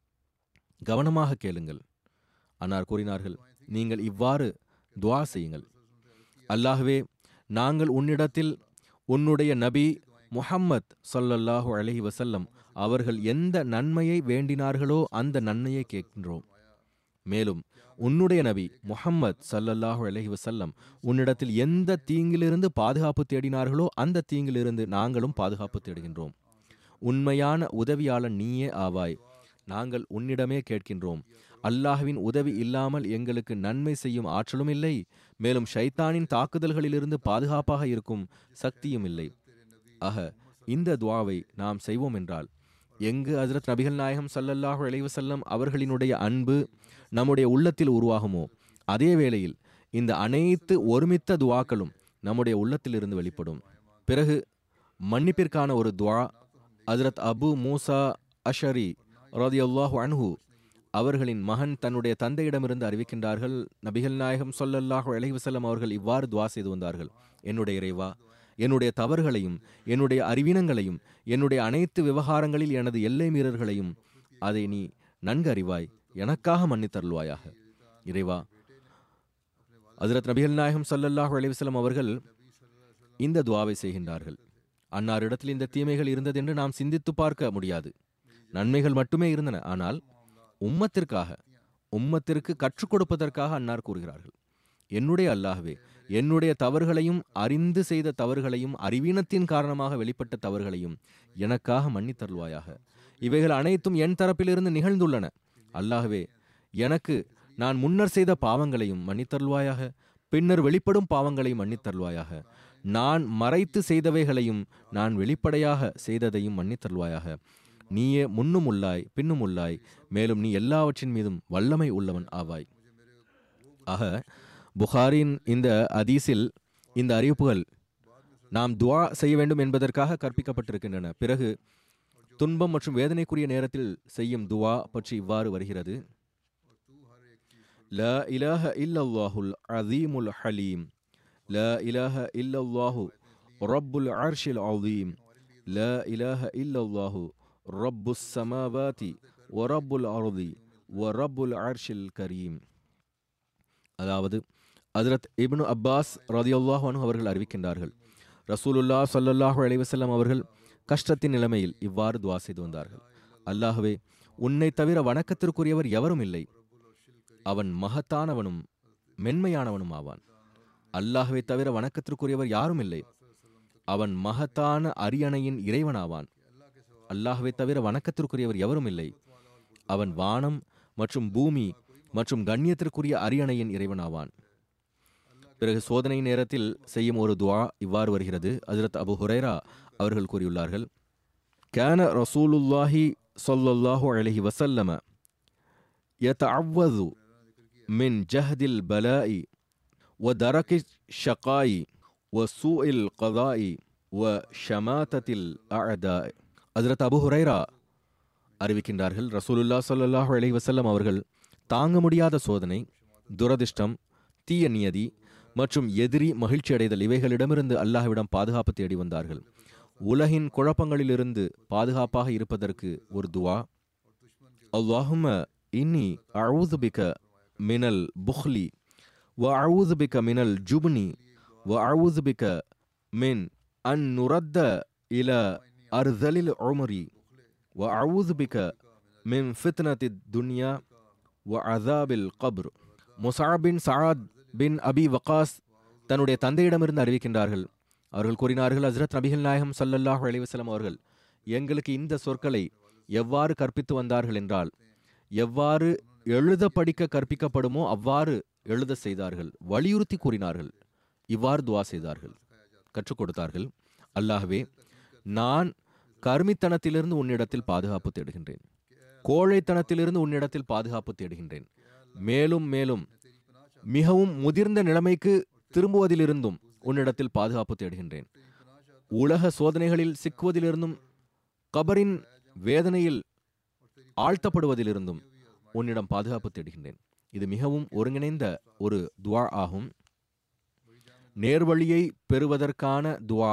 S2: கவனமாக கேளுங்கள் அன்னார் கூறினார்கள் நீங்கள் இவ்வாறு துவா செய்யுங்கள் அல்லாஹ்வே நாங்கள் உன்னிடத்தில் உன்னுடைய நபி முஹம்மத் ஸல்லல்லாஹு அலைஹி வஸல்லம் அவர்கள் எந்த நன்மையை வேண்டினார்களோ அந்த நன்மையை கேட்கின்றோம் மேலும் உன்னுடைய நபி முஹம்மத் ஸல்லல்லாஹு அலைஹி வஸல்லம் உன்னிடத்தில் எந்த தீங்கிலிருந்து பாதுகாப்பு தேடினார்களோ அந்த தீங்கிலிருந்து நாங்களும் பாதுகாப்பு தேடுகின்றோம் உண்மையான உதவியாளன் நீயே ஆவாய் நாங்கள் உன்னிடமே கேட்கின்றோம் அல்லாஹ்வின் உதவி இல்லாமல் எங்களுக்கு நன்மை செய்யும் ஆற்றலும் இல்லை மேலும் ஷைத்தானின் தாக்குதல்களிலிருந்து பாதுகாப்பாக இருக்கும் சக்தியும் இல்லை ஆக இந்த துவாவை நாம் செய்வோம் என்றால் எங்கு ஹஜரத் நபிகள் நாயகம் ஸல்லல்லாஹு அலைஹி வஸல்லம் அவர்களினுடைய அன்பு நம்முடைய உள்ளத்தில் உருவாகுமோ அதே வேளையில் இந்த அனைத்து ஒருமித்த துவாக்களும் நம்முடைய உள்ளத்திலிருந்து வெளிப்படும் பிறகு மன்னிப்பிற்கான ஒரு துவா ஹஜரத் அபு மூசா அஷரி ரதியல்லாஹு அன்ஹு அவர்களின் மகன் தன்னுடைய தந்தையிடமிருந்து அறிவிக்கின்றார்கள் நபிகள் நாயகம் ஸல்லல்லாஹு அலைஹி வஸல்லம் அவர்கள் இவ்வாறு துவா செய்து வந்தார்கள் என்னுடைய இறைவா என்னுடைய தவறுகளையும் என்னுடைய அறிவீனங்களையும் என்னுடைய அனைத்து விவகாரங்களில் எனது எல்லை மீறல்களையும் அதை நீ நன்கு அறிவாய் எனக்காக மன்னித்தருள்வாயாக இறைவா ஹஜரத் நபிகள் நாயகம் ஸல்லல்லாஹு அலைஹி வஸல்லம் அவர்கள் இந்த துவாவை செய்கின்றார்கள் அன்னாரிடத்தில் இந்த தீமைகள் இருந்ததென்று நாம் சிந்தித்து பார்க்க முடியாது நன்மைகள் மட்டுமே இருந்தன ஆனால் உம்மத்திற்காக உம்மத்திற்கு கற்றுக் கொடுப்பதற்காக அன்னார் கூறுகிறார்கள் என்னுடைய அல்லாஹ்வே என்னுடைய தவறுகளையும் அறிந்து செய்த தவறுகளையும் அறிவீனத்தின் காரணமாக வெளிப்பட்ட தவறுகளையும் எனக்காக மன்னித்தருள்வாயாக இவைகள் அனைத்தும் என் தரப்பிலிருந்து நிகழ்ந்துள்ளன அல்லாஹ்வே எனக்கு நான் முன்னர் செய்த பாவங்களையும் மன்னித்தருள்வாயாக பின்னர் வெளிப்படும் பாவங்களையும் மன்னித்தருள்வாயாக நான் மறைத்து செய்தவைகளையும் நான் வெளிப்படையாக செய்ததையும் மன்னித்தருள்வாயாக நீயே முன்னும் உள்ளாய் பின்னும் உள்ளாய் மேலும் நீ எல்லாவற்றின் மீதும் வல்லமை உள்ளவன் ஆவாய் ஆக புகாரின் இந்த அதீஸில் இந்த அறிவிப்புகள் நாம் துவா செய்ய வேண்டும் என்பதற்காக கற்பிக்கப்பட்டிருக்கின்றன பிறகு துன்பம் மற்றும் வேதனைக்குரிய நேரத்தில் செய்யும் துவா பற்றி இவ்வாறு வருகிறது ல இலாஹ இல்லல்லாஹுல் அதீமுல் ஹலீம் ல இலாஹ இல்லல்லாஹு ரப்புல் அர்ஷில் அதீம் ல இலாஹ இல்லல்லாஹு ரப்புஸ் சமாவாதி வ ரப்புல் அர்தி வ ரப்புல் அர்ஷில் கரீம் அதாவது ஹஜரத் இப்னு அப்பாஸ் ரதியுல்லாஹ் அன்ஹு அவர்கள் அறிவிக்கின்றார்கள் ரசூலுல்லா ஸல்லல்லாஹு அலைஹி வஸல்லம் அவர்கள் கஷ்டத்தின் நிலைமையில் இவ்வாறு துவா செய்து வந்தார்கள் அல்லாஹ்வே உன்னை தவிர வணக்கத்திற்குரியவர் எவரும் இல்லை அவன் மகத்தானவனும் மென்மையானவனும் ஆவான் அல்லாஹ்வை தவிர வணக்கத்திற்குரியவர் யாரும் இல்லை அவன் மகத்தான அரியணையின் இறைவனாவான் அல்லாஹ்வை தவிர வணக்கத்திற்குரியவர் எவரும் இல்லை அவன் வானம் மற்றும் பூமி மற்றும் கண்ணியத்திற்குரிய அரியணையின் இறைவனாவான் பிறகு சோதனை நேரத்தில் செய்யும் ஒரு துவா இவ்வாறு வருகிறது ஹஜரத் அபு ஹுரைரா அவர்கள் கூறியுள்ளார்கள் கேன ரசூலுல்லாஹி ஸல்லல்லாஹு அலைஹி வஸல்லம يتعوذ من جهد البلاء ودرك الشقاء وسوء القضاء وشماتة الأعداء ஹஜரத் அபு ஹுரைரா அறிவிக்கின்றார்கள் ரசூலுல்லா ஸல்லல்லாஹு அலைஹி வஸல்லம் அவர்கள் தாங்க முடியாத சோதனை துரதிர்ஷ்டம் தீய நியதி மற்றும் எதிரி மகிழ்ச்சி அடைதல் இவைகளிடமிருந்து அல்லாஹ்விடம் பாதுகாப்பு தேடி வந்தார்கள் உலகின் குழப்பங்களிலிருந்து பாதுகாப்பாக இருப்பதற்கு ஒரு துவா அல்லாஹும இன்னி அவுது பிக மினல் புஹ்லி வ அவுது பிக மினல் ஜுப்னி வ அவுது பிக மின் அன் நுரத்த இல அர்தலில் உமரி வ அவுது பிக மின் ஃபித்னதி துன்யா வ அதாபில் கப்ர் முசாப் பின் சஆத் பின் அபி வகாஸ் தன்னுடைய தந்தையிடமிருந்து அறிவிக்கின்றார்கள் அவர்கள் கூறினார்கள் ஹஜரத் நபிகள் நாயகம் ஸல்லல்லாஹு அலைஹி வஸல்லம் அவர்கள் எங்களுக்கு இந்த சொற்களை எவ்வாறு கற்பித்து வந்தார்கள் என்றால் எவ்வாறு எழுத படிக்க கற்பிக்கப்படுமோ அவ்வாறு எழுத செய்தார்கள் வலியுறுத்தி கூறினார்கள் இவ்வாறு துவா செய்தார்கள் கற்றுக் கொடுத்தார்கள் அல்லாஹ்வே நான் கருமித்தனத்திலிருந்து உன்னிடத்தில் பாதுகாப்பு தேடுகின்றேன் கோழைத்தனத்திலிருந்து உன்னிடத்தில் பாதுகாப்பு தேடுகின்றேன் மேலும் மேலும் மிகவும் முதிர்ந்த நிலைமைக்கு திரும்புவதிலிருந்தும் உன்னிடத்தில் பாதுகாப்பு தேடுகின்றேன் உலக சோதனைகளில் சிக்குவதிலிருந்தும் கபரின் வேதனையில் ஆழ்த்தப்படுவதிலிருந்தும் உன்னிடம் பாதுகாப்பு தேடுகின்றேன் இது மிகவும் ஒருங்கிணைந்த ஒரு துவா ஆகும் நேர்வழியை பெறுவதற்கான துவா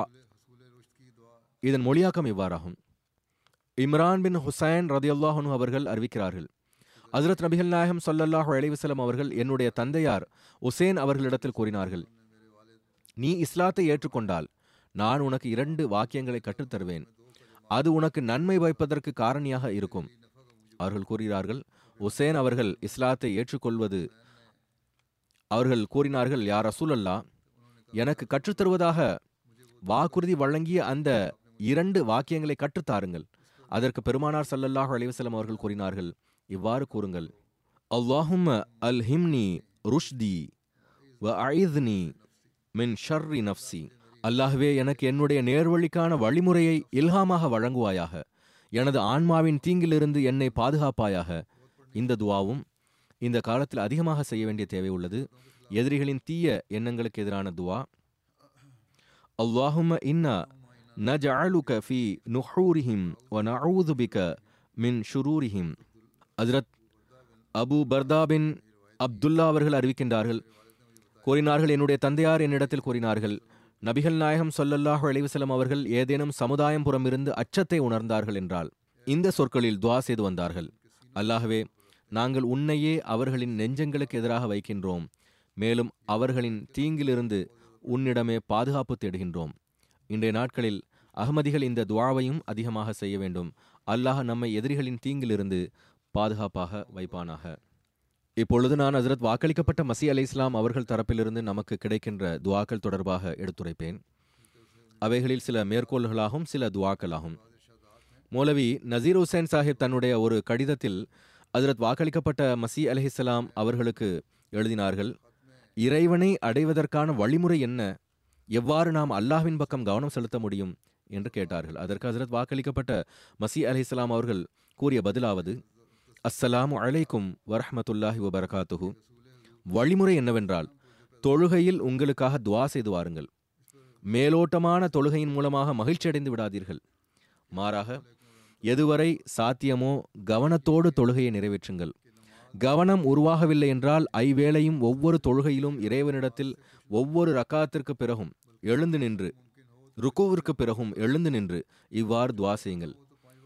S2: இதன் மொழியாக்கம் இவ்வாறாகும் இம்ரான் பின் ஹுசைன் ரதியுல்லாஹனு அவர்கள் அறிவிக்கிறார்கள் ஹஜரத் நபிகள் நாயகம் ஸல்லல்லாஹு அலைஹி வஸல்லம் அவர்கள் என்னுடைய தந்தையார் உசேன் அவர்களிடத்தில் கூறினார்கள் நீ இஸ்லாத்தை ஏற்றுக்கொண்டால் நான் உனக்கு இரண்டு வாக்கியங்களை கற்றுத் தருவேன் அது உனக்கு நன்மை வைப்பதற்கு காரணியாக இருக்கும் அவர்கள் கூறுகிறார்கள் உசேன் அவர்கள் இஸ்லாத்தை ஏற்றுக்கொள்வது அவர்கள் கூறினார்கள் யார் ரசூலல்லா எனக்கு கற்றுத்தருவதாக வாக்குறுதி வழங்கிய அந்த இரண்டு வாக்கியங்களை கற்றுத்தாருங்கள் அதற்கு பெருமானார் ஸல்லல்லாஹு அலைஹி வஸல்லம் அவர்கள் கூறினார்கள் இவ்வாறு கூறுங்கள் அல்லாஹும்ம அல் ஹிம்னி ருஷ்தி வ அஇத்னி மின் ஷர்ரி நஃப்சி அல்லாஹ்வே எனக்கு என்னுடைய நேர்வழிக்கான வழிமுறையை இல்ஹாமாக வழங்குவாயாக எனது ஆன்மாவின் தீங்கிலிருந்து என்னை பாதுகாப்பாயாக இந்த துவாவும் இந்த காலத்தில் அதிகமாக செய்ய வேண்டிய தேவை உள்ளது எதிரிகளின் தீய எண்ணங்களுக்கு எதிரான துவா அல்லாஹும்ம இன்னா நஜஅலுக ஃபி நுஹூரிஹிம் வ நஊது பிக மின் ஷுரூரிஹிம் ஹஜ்ரத் அபு பர்தா பின் அப்துல்லா அவர்கள் அறிவிக்கின்றார்கள் கூறினார்கள் என்னுடைய தந்தையார் என்னிடத்தில் கூறினார்கள் நபிகள் நாயகம் ஸல்லல்லாஹு அலைஹி வஸல்லம் அவர்கள் ஏதேனும் சமுதாயம் புறமிருந்து அச்சத்தை உணர்ந்தார்கள் என்றால் இந்த சொற்களில் துவா செய்து வந்தார்கள் அல்லாஹ்வே நாங்கள் உன்னையே அவர்களின் நெஞ்சங்களுக்கு எதிராக வைக்கின்றோம் மேலும் அவர்களின் தீங்கிலிருந்து உன்னிடமே பாதுகாப்பு தேடுகின்றோம் இன்றைய நாட்களில் அகமதிகள் இந்த துவாவையும் அதிகமாக செய்ய வேண்டும் அல்லாஹ் நம்மை எதிரிகளின் தீங்கிலிருந்து பாதுகாப்பாக வைப்பானாக இப்பொழுது நான் ஹசரத் வாக்களிக்கப்பட்ட மசி அலை இஸ்லாம் அவர்கள் தரப்பிலிருந்து நமக்கு கிடைக்கின்ற துவாக்கள் தொடர்பாக எடுத்துரைப்பேன் அவைகளில் சில மேற்கோள்களாகும் சில துவாக்களாகும் மௌலவி நசீர் ஹுசைன் சாஹிப் தன்னுடைய ஒரு கடிதத்தில் ஹசரத் வாக்களிக்கப்பட்ட மசி அலிஹிஸ்லாம் அவர்களுக்கு எழுதினார்கள் இறைவனை அடைவதற்கான வழிமுறை என்ன எவ்வாறு நாம் அல்லாஹ்வின் பக்கம் கவனம் செலுத்த முடியும் என்று கேட்டார்கள் அதற்கு ஹசரத் வாக்களிக்கப்பட்ட மசி அலிஹிஸ்லாம் அவர்கள் கூறிய பதிலாவது அஸ்ஸலாமு அலைக்கும் வரஹ்மத்துல்லாஹி வபரகாத்துஹு வழிமுறை என்னவென்றால் தொழுகையில் உங்களுக்காக துவா செய்து வாருங்கள் மேலோட்டமான தொழுகையின் மூலமாக மகிழ்ச்சி அடைந்து விடாதீர்கள் மாறாக எதுவரை சாத்தியமோ கவனத்தோடு தொழுகையை நிறைவேற்றுங்கள் கவனம் உருவாகவில்லை என்றால் ஐவேளையும் ஒவ்வொரு தொழுகையிலும் இறைவனிடத்தில் ஒவ்வொரு ரக்காத்திற்கு பிறகும் எழுந்து நின்று ருக்குவிற்கு பிறகும் எழுந்து நின்று இவ்வாறு துவா செய்யுங்கள்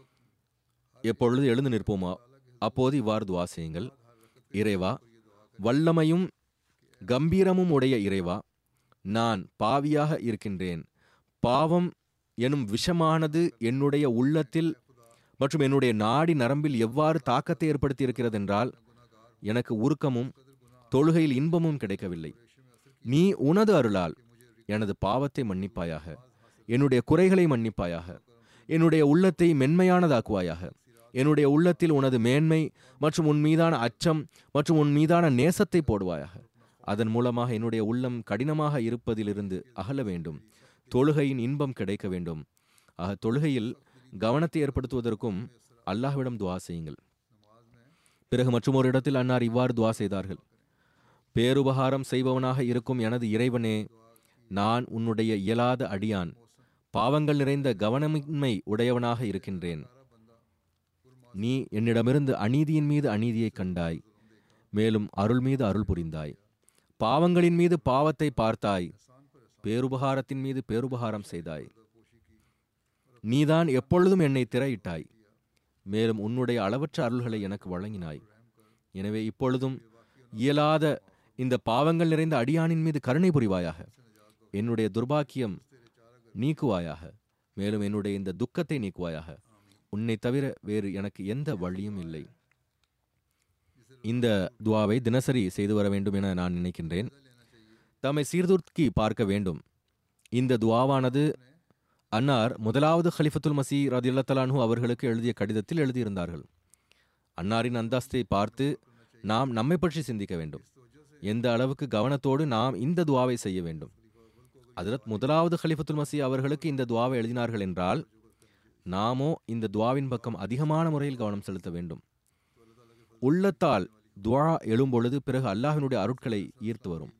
S2: எப்பொழுது எழுந்து நிற்போமா அப்போது இவ்வாறு துவா செய்யுங்கள் இறைவா வல்லமையும் கம்பீரமும் உடைய இறைவா நான் பாவியாக இருக்கின்றேன் பாவம் எனும் விஷமானது என்னுடைய உள்ளத்தில் மற்றும் என்னுடைய நாடி நரம்பில் எவ்வாறு தாக்கத்தை ஏற்படுத்தி இருக்கிறது என்றால் எனக்கு உருக்கமும் தொழுகையில் இன்பமும் கிடைக்கவில்லை நீ உனது அருளால் எனது பாவத்தை மன்னிப்பாயாக என்னுடைய குறைகளை மன்னிப்பாயாக என்னுடைய உள்ளத்தை மென்மையானதாக்குவாயாக என்னுடைய உள்ளத்தில் உனது மேன்மை மற்றும் உன் மீதான அச்சம் மற்றும் உன் மீதான நேசத்தை போடுவாயாக அதன் மூலமாக என்னுடைய உள்ளம் கடினமாக இருப்பதிலிருந்து அகல வேண்டும் தொழுகையின் இன்பம் கிடைக்க வேண்டும் ஆக தொழுகையில் கவனத்தை ஏற்படுத்துவதற்கும் அல்லாஹ்விடம் துவா செய்யுங்கள் பிறகு மற்றொரு இடத்தில் அன்னார் இவ்வாறு துவா செய்தார்கள் பேருபகாரம் செய்பவனாக இருக்கும் எனது இறைவனே நான் உன்னுடைய இயலாத அடியான் பாவங்கள் நிறைந்த கவனமின்மை உடையவனாக இருக்கின்றேன் நீ என்னிடமிருந்து அநீதியின் மீது அநீதியை கண்டாய் மேலும் அருள் மீது அருள் புரிந்தாய் பாவங்களின் மீது பாவத்தை பார்த்தாய் பேருபகாரத்தின் மீது பேருபகாரம் செய்தாய் நீதான் எப்பொழுதும் என்னை திரையிட்டாய் மேலும் உன்னுடைய அளவற்ற அருள்களை எனக்கு வழங்கினாய் எனவே இப்பொழுதும் இயலாத இந்த பாவங்கள் நிறைந்த அடியானின் மீது கருணை புரிவாயாக என்னுடைய துர்பாக்கியம் நீக்குவாயாக மேலும் என்னுடைய இந்த துக்கத்தை நீக்குவாயாக உன்னை தவிர வேறு எனக்கு எந்த வழியும் இல்லை இந்த துவாவை தினசரி செய்து வர வேண்டும் என நான் நினைக்கின்றேன் தம்மை சீர்தூக்கி பார்க்க வேண்டும் இந்த துவாவானது அன்னார் முதலாவது ஹலிஃபத்துல் மசி ரதியுல்லா தலான்ஹு அவர்களுக்கு எழுதிய கடிதத்தில் எழுதியிருந்தார்கள் அன்னாரின் அந்தஸ்தை பார்த்து நாம் நம்மை பற்றி சிந்திக்க வேண்டும் எந்த அளவுக்கு கவனத்தோடு நாம் இந்த துவாவை செய்ய வேண்டும் அதில் முதலாவது ஹலிஃபத்துல் மசி அவர்களுக்கு இந்த துவாவை எழுதினார்கள் என்றால் நாமோ இந்த துவாவின் பக்கம் அதிகமான முறையில் கவனம் செலுத்த வேண்டும் உள்ளத்தால் துவா எழும்பொழுது பிறகு அல்லாஹ்வினுடைய அருட்களை ஈர்த்து வரும்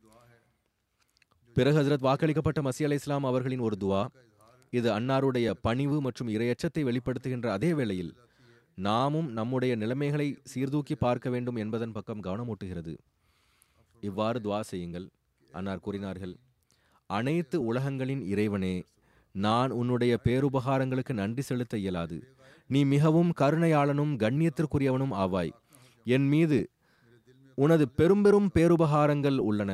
S2: பிறகு ஹஜரத் வாக்களிக்கப்பட்ட மசி அலை இஸ்லாம் அவர்களின் ஒரு துவா இது அன்னாருடைய பணிவு மற்றும் இரையச்சத்தை வெளிப்படுத்துகின்ற அதே வேளையில் நாமும் நம்முடைய நிலைமைகளை சீர்தூக்கி பார்க்க வேண்டும் என்பதன் பக்கம் கவனமூட்டுகிறது இவ்வாறு துவா செய்யுங்கள் அன்னார் கூறினார்கள் அனைத்து உலகங்களின் இறைவனே நான் உன்னுடைய பேருபகாரங்களுக்கு நன்றி செலுத்த இயலாது நீ மிகவும் கருணையாளனும் கண்ணியத்திற்குரியவனும் ஆவாய் என் மீது உனது பெரும்பெரும் பேருபகாரங்கள் உள்ளன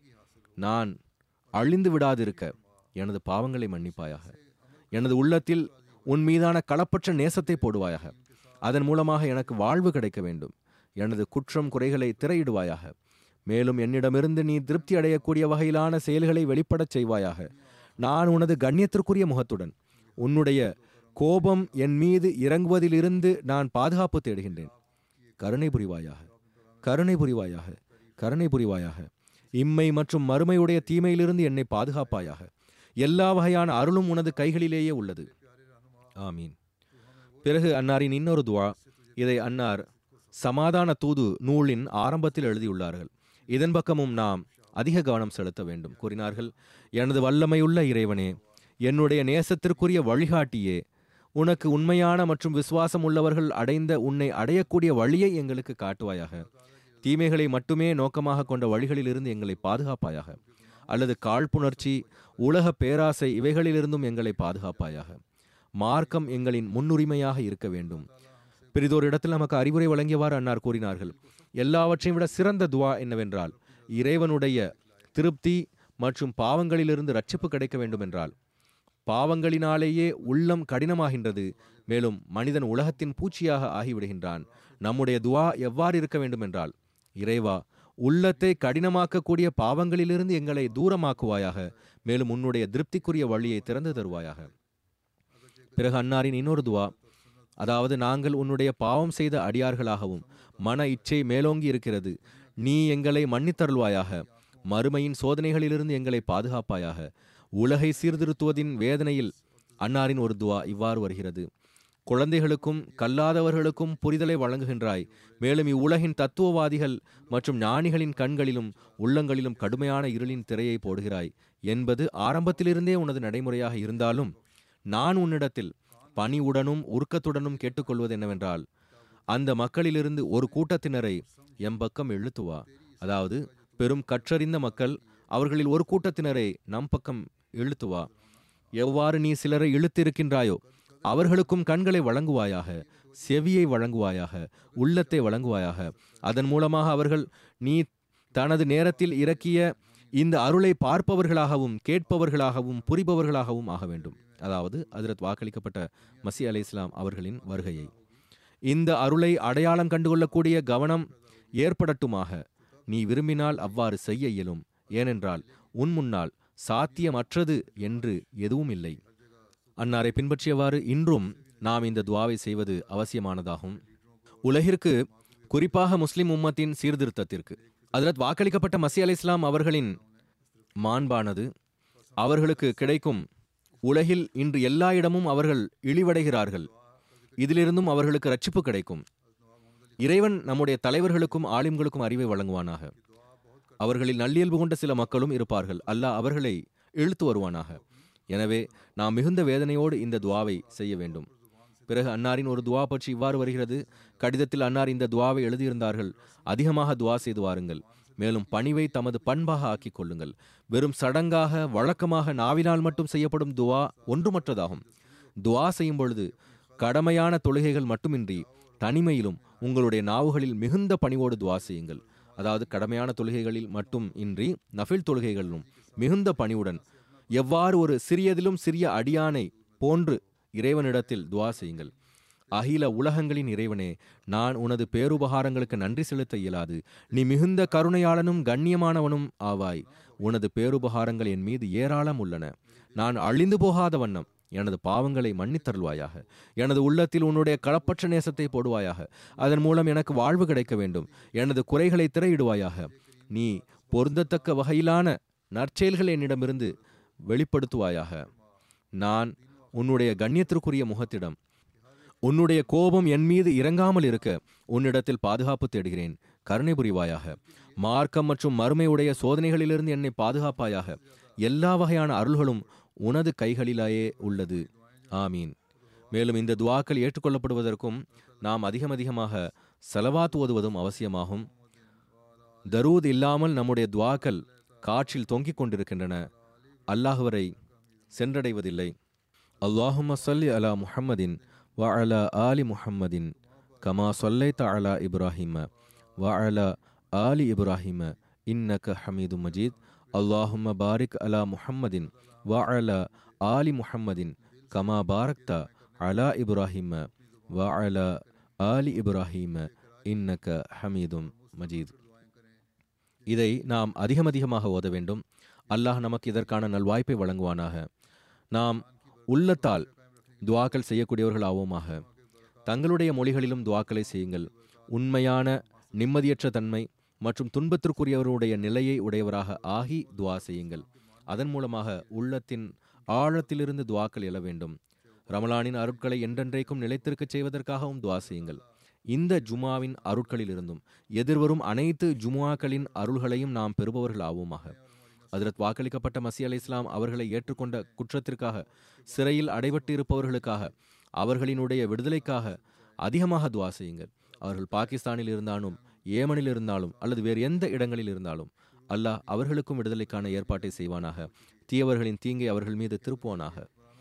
S2: நான் அழிந்து விடாதிருக்க எனது பாவங்களை மன்னிப்பாயாக எனது உள்ளத்தில் உன் மீதான களப்பற்ற நேசத்தை போடுவாயாக அதன் மூலமாக எனக்கு வாழ்வு கிடைக்க வேண்டும் எனது குற்றம் குறைகளை திரையிடுவாயாக மேலும் என்னிடமிருந்து நீ திருப்தி அடையக்கூடிய வகையிலான செயல்களை வெளிப்படச் செய்வாயாக நான் உனது கண்ணியத்திற்குரிய முகத்துடன் உன்னுடைய கோபம் என் மீது இறங்குவதிலிருந்து நான் பாதுகாப்பு தேடுகின்றேன் கருணை புரிவாயாக கருணை புரிவாயாக கருணை புரிவாயாக இம்மை மற்றும் மறுமையுடைய தீமையிலிருந்து என்னை பாதுகாப்பாயாக எல்லா வகையான அருளும் உனது கைகளிலேயே உள்ளது ஆமீன் பிறகு அன்னாரின் இன்னொரு துவா இதை அன்னார் சமாதான தூது நூலின் ஆரம்பத்தில் எழுதியுள்ளார்கள் இதன் பக்கமும் நாம் அதிக கவனம் செலுத்த வேண்டும் கூறினார்கள் எனது வல்லமையுள்ள இறைவனே என்னுடைய நேசத்திற்குரிய வழிகாட்டியே உனக்கு உண்மையான மற்றும் விசுவாசம் உள்ளவர்கள் அடைந்த உன்னை அடையக்கூடிய வழியை எங்களுக்கு காட்டுவாயாக தீமைகளை மட்டுமே நோக்கமாக கொண்ட வழிகளிலிருந்து எங்களை பாதுகாப்பாயாக அல்லது காழ்ப்புணர்ச்சி உலக பேராசை இவைகளிலிருந்தும் எங்களை பாதுகாப்பாயாக மார்க்கம் எங்களின் முன்னுரிமையாக இருக்க வேண்டும் பெரிதோர் இடத்தில் நமக்கு அறிவுரை வழங்கியவாறு அன்னார் கூறினார்கள் எல்லாவற்றையும் விட சிறந்த துவா என்னவென்றால் இறைவனுடைய திருப்தி மற்றும் பாவங்களிலிருந்து ரட்சிப்பு கிடைக்க வேண்டும் என்றால் பாவங்களினாலேயே உள்ளம் கடினமாகின்றது மேலும் மனிதன் உலகத்தின் பூச்சியாக ஆகிவிடுகின்றான் நம்முடைய துவா எவ்வாறு இருக்க வேண்டும் என்றால் இறைவா உள்ளத்தை கடினமாக்கக்கூடிய பாவங்களிலிருந்து எங்களை தூரமாக்குவாயாக மேலும் உன்னுடைய திருப்திக்குரிய வழியை திறந்து தருவாயாக பிறகு அன்னாரின் இன்னொரு துவா அதாவது நாங்கள் உன்னுடைய பாவம் செய்த அடியார்களாகவும் மன இச்சை மேலோங்கி இருக்கிறது நீ எங்களை மன்னித்தருள்வாயாக மறுமையின் சோதனைகளிலிருந்து எங்களை பாதுகாப்பாயாக உலகை சீர்திருத்துவதின் வேதனையில் அன்னாரின் ஒரு துவா இவ்வாறு வருகிறது குழந்தைகளுக்கும் கல்லாதவர்களுக்கும் புரிதலை வழங்குகின்றாய் மேலும் இவ்வுலகின் தத்துவவாதிகள் மற்றும் ஞானிகளின் கண்களிலும் உள்ளங்களிலும் கடுமையான இருளின் திரையை போடுகிறாய் என்பது ஆரம்பத்திலிருந்தே உனது நடைமுறையாக இருந்தாலும் நான் உன்னிடத்தில் பணிவுடனும் உருக்கத்துடனும் கேட்டுக்கொள்வது என்னவென்றால் அந்த மக்களிலிருந்து ஒரு கூட்டத்தினரை எம் பக்கம் இழுத்துவா அதாவது பெரும் கற்றறிந்த மக்கள் அவர்களில் ஒரு கூட்டத்தினரை நம் பக்கம் இழுத்துவா எவ்வாறு நீ சிலரை இழுத்திருக்கின்றாயோ அவர்களுக்கும் கண்களை வழங்குவாயாக செவியை வழங்குவாயாக உள்ளத்தை வழங்குவாயாக அதன் மூலமாக அவர்கள் நீ தனது நேரத்தில் இறக்கிய இந்த அருளை பார்ப்பவர்களாகவும் கேட்பவர்களாகவும் புரிபவர்களாகவும் ஆக வேண்டும் அதாவது அதிரத் வாக்களிக்கப்பட்ட மசி அலை இஸ்லாம் அவர்களின் வருகையை இந்த அருளை அடையாளம் கண்டுகொள்ளக்கூடிய கவனம் ஏற்படட்டுமாக நீ விரும்பினால் அவ்வாறு செய்ய இயலும் ஏனென்றால் உன் முன்னால் சாத்தியமற்றது என்று எதுவும் இல்லை அன்னாரை பின்பற்றியவாறு இன்றும் நாம் இந்த துவாவை செய்வது அவசியமானதாகும் உலகிற்கு குறிப்பாக முஸ்லிம் உம்மத்தின் சீர்திருத்தத்திற்கு அதில் வாக்களிக்கப்பட்ட மசி அலை இஸ்லாம் அவர்களின் மாண்பானது அவர்களுக்கு கிடைக்கும் உலகில் இன்று எல்லா இடமும் அவர்கள் இழிவடைகிறார்கள் இதிலிருந்தும் அவர்களுக்கு ரட்சிப்பு கிடைக்கும் இறைவன் நம்முடைய தலைவர்களுக்கும் ஆலிம்களுக்கும் அறிவை வழங்குவானாக அவர்களில் நல்லியல்பு கொண்ட சில மக்களும் இருப்பார்கள் அல்லாஹ் அவர்களை இழுத்து வருவானாக எனவே நாம் மிகுந்த வேதனையோடு இந்த துவாவை செய்ய வேண்டும் பிறகு அன்னாரின் ஒரு துவா பற்றி இவ்வாறு வருகிறது கடிதத்தில் அன்னார் இந்த துவாவை எழுதியிருந்தார்கள் அதிகமாக துவா செய்து வாருங்கள் மேலும் பணிவை தமது பண்பாக ஆக்கிக் கொள்ளுங்கள் வெறும் சடங்காக வழக்கமாக நாவினால் மட்டும் செய்யப்படும் துவா ஒன்றுமற்றதாகும் துவா செய்யும் பொழுது கடமையான தொழுகைகள் மட்டுமின்றி தனிமையிலும் உங்களுடைய நாவுகளில் மிகுந்த பணிவோடு துவா செய்யுங்கள் அதாவது கடமையான தொழுகைகளில் மட்டும் இன்றி நஃபில் தொழுகைகளிலும் மிகுந்த பணிவுடன் எவ்வாறு ஒரு சிறியதிலும் சிறிய அடியானை போன்று இறைவனிடத்தில் துவா செய்யுங்கள் அகில உலகங்களின் இறைவனே நான் உனது பேருபகாரங்களுக்கு நன்றி செலுத்த இயலாது நீ மிகுந்த கருணையாளனும் கண்ணியமானவனும் ஆவாய் உனது பேருபகாரங்கள் என் மீது ஏராளம் உள்ளன நான் அழிந்து போகாத வண்ணம் எனது பாவங்களை மன்னித்தருள்வாயாக எனது உள்ளத்தில் உன்னுடைய களப்பற்ற நேசத்தை போடுவாயாக அதன் மூலம் எனக்கு வாழ்வு கிடைக்க வேண்டும் எனது குறைகளை திரையிடுவாயாக நீ பொருந்தத்தக்க வகையிலான நற்செயல்கள் என்னிடமிருந்து வெளிப்படுத்துவாயாக நான் உன்னுடைய கண்ணியத்திற்குரிய முகத்திடம் உன்னுடைய கோபம் என் மீது இறங்காமல் இருக்க உன்னிடத்தில் பாதுகாப்பு தேடுகிறேன் கருணை புரிவாயாக மார்க்கம் மற்றும் மறுமையுடைய சோதனைகளிலிருந்து என்னை பாதுகாப்பாயாக எல்லா வகையான அருள்களும் உனது கைகளிலேயே உள்ளது ஆமீன் மேலும் இந்த துவாக்கள் ஏற்றுக்கொள்ளப்படுவதற்கும் நாம் அதிகம் அதிகமாக செலவாத்து ஓதுவதும் அவசியமாகும் தரூத் இல்லாமல் நம்முடைய துவாக்கள் காற்றில் தொங்கிக் கொண்டிருக்கின்றன அல்லாஹ்வரை சென்றடைவதில்லை அல்லாஹும்ம சல்லி அலா முஹம்மதின் வ அலா ஆலி முஹம்மதின் கமா சொல்லைத்த அலா இப்ராஹிம வ அலா ஆலி இப்ராஹிம இன்னக ஹமீது மஜீத் அல்லாஹும்ம பாரிக் அலா முஹம்மதின் வ அலா ஆலி முஹம்மதின் கமா பாரக்த அலா இப்ராஹிம வ அலா ஆலி இப்ராஹிம இன்னக ஹமீதும் மஜீத் இதை நாம் அதிகம் அதிகமாக ஓத வேண்டும் அல்லாஹ் நமக்கு இதற்கான நல்வாய்ப்பை வழங்குவானாக நாம் உள்ளத்தால் துவாக்கள் செய்யக்கூடியவர்கள் ஆவோமாக தங்களுடைய மொழிகளிலும் துவாக்களை செய்யுங்கள் உண்மையான நிம்மதியற்ற தன்மை மற்றும் துன்பத்திற்குரியவருடைய நிலையை உடையவராக ஆகி துவா செய்யுங்கள் அதன் மூலமாக உள்ளத்தின் ஆழத்திலிருந்து துவாக்கள் எழ வேண்டும் ரமலானின் அருட்களை என்றென்றைக்கும் நிலைத்திருக்கச் செய்வதற்காகவும் துவா செய்யுங்கள் இந்த ஜுமாவின் அருட்களில் இருந்தும் எதிர்வரும் அனைத்து ஜுமாக்களின் அருள்களையும் நாம் பெறுபவர்கள் ஆவோமாக அதிரத் வாக்களிக்கப்பட்ட மசி அலி இஸ்லாம் அவர்களை ஏற்றுக்கொண்ட குற்றத்திற்காக சிறையில் அடைபட்டு இருப்பவர்களுக்காக அவர்களினுடைய விடுதலைக்காக அதிகமாக துவா செய்யுங்கள் அவர்கள் பாகிஸ்தானில் இருந்தாலும் ஏமனில் இருந்தாலும் அல்லது வேறு எந்த இடங்களில் இருந்தாலும் அல்லாஹ் அவர்களுக்கும் விடுதலைக்கான ஏற்பாட்டை செய்வானாக தீயவர்களின் தீங்கை அவர்கள் மீது திருப்புவானாக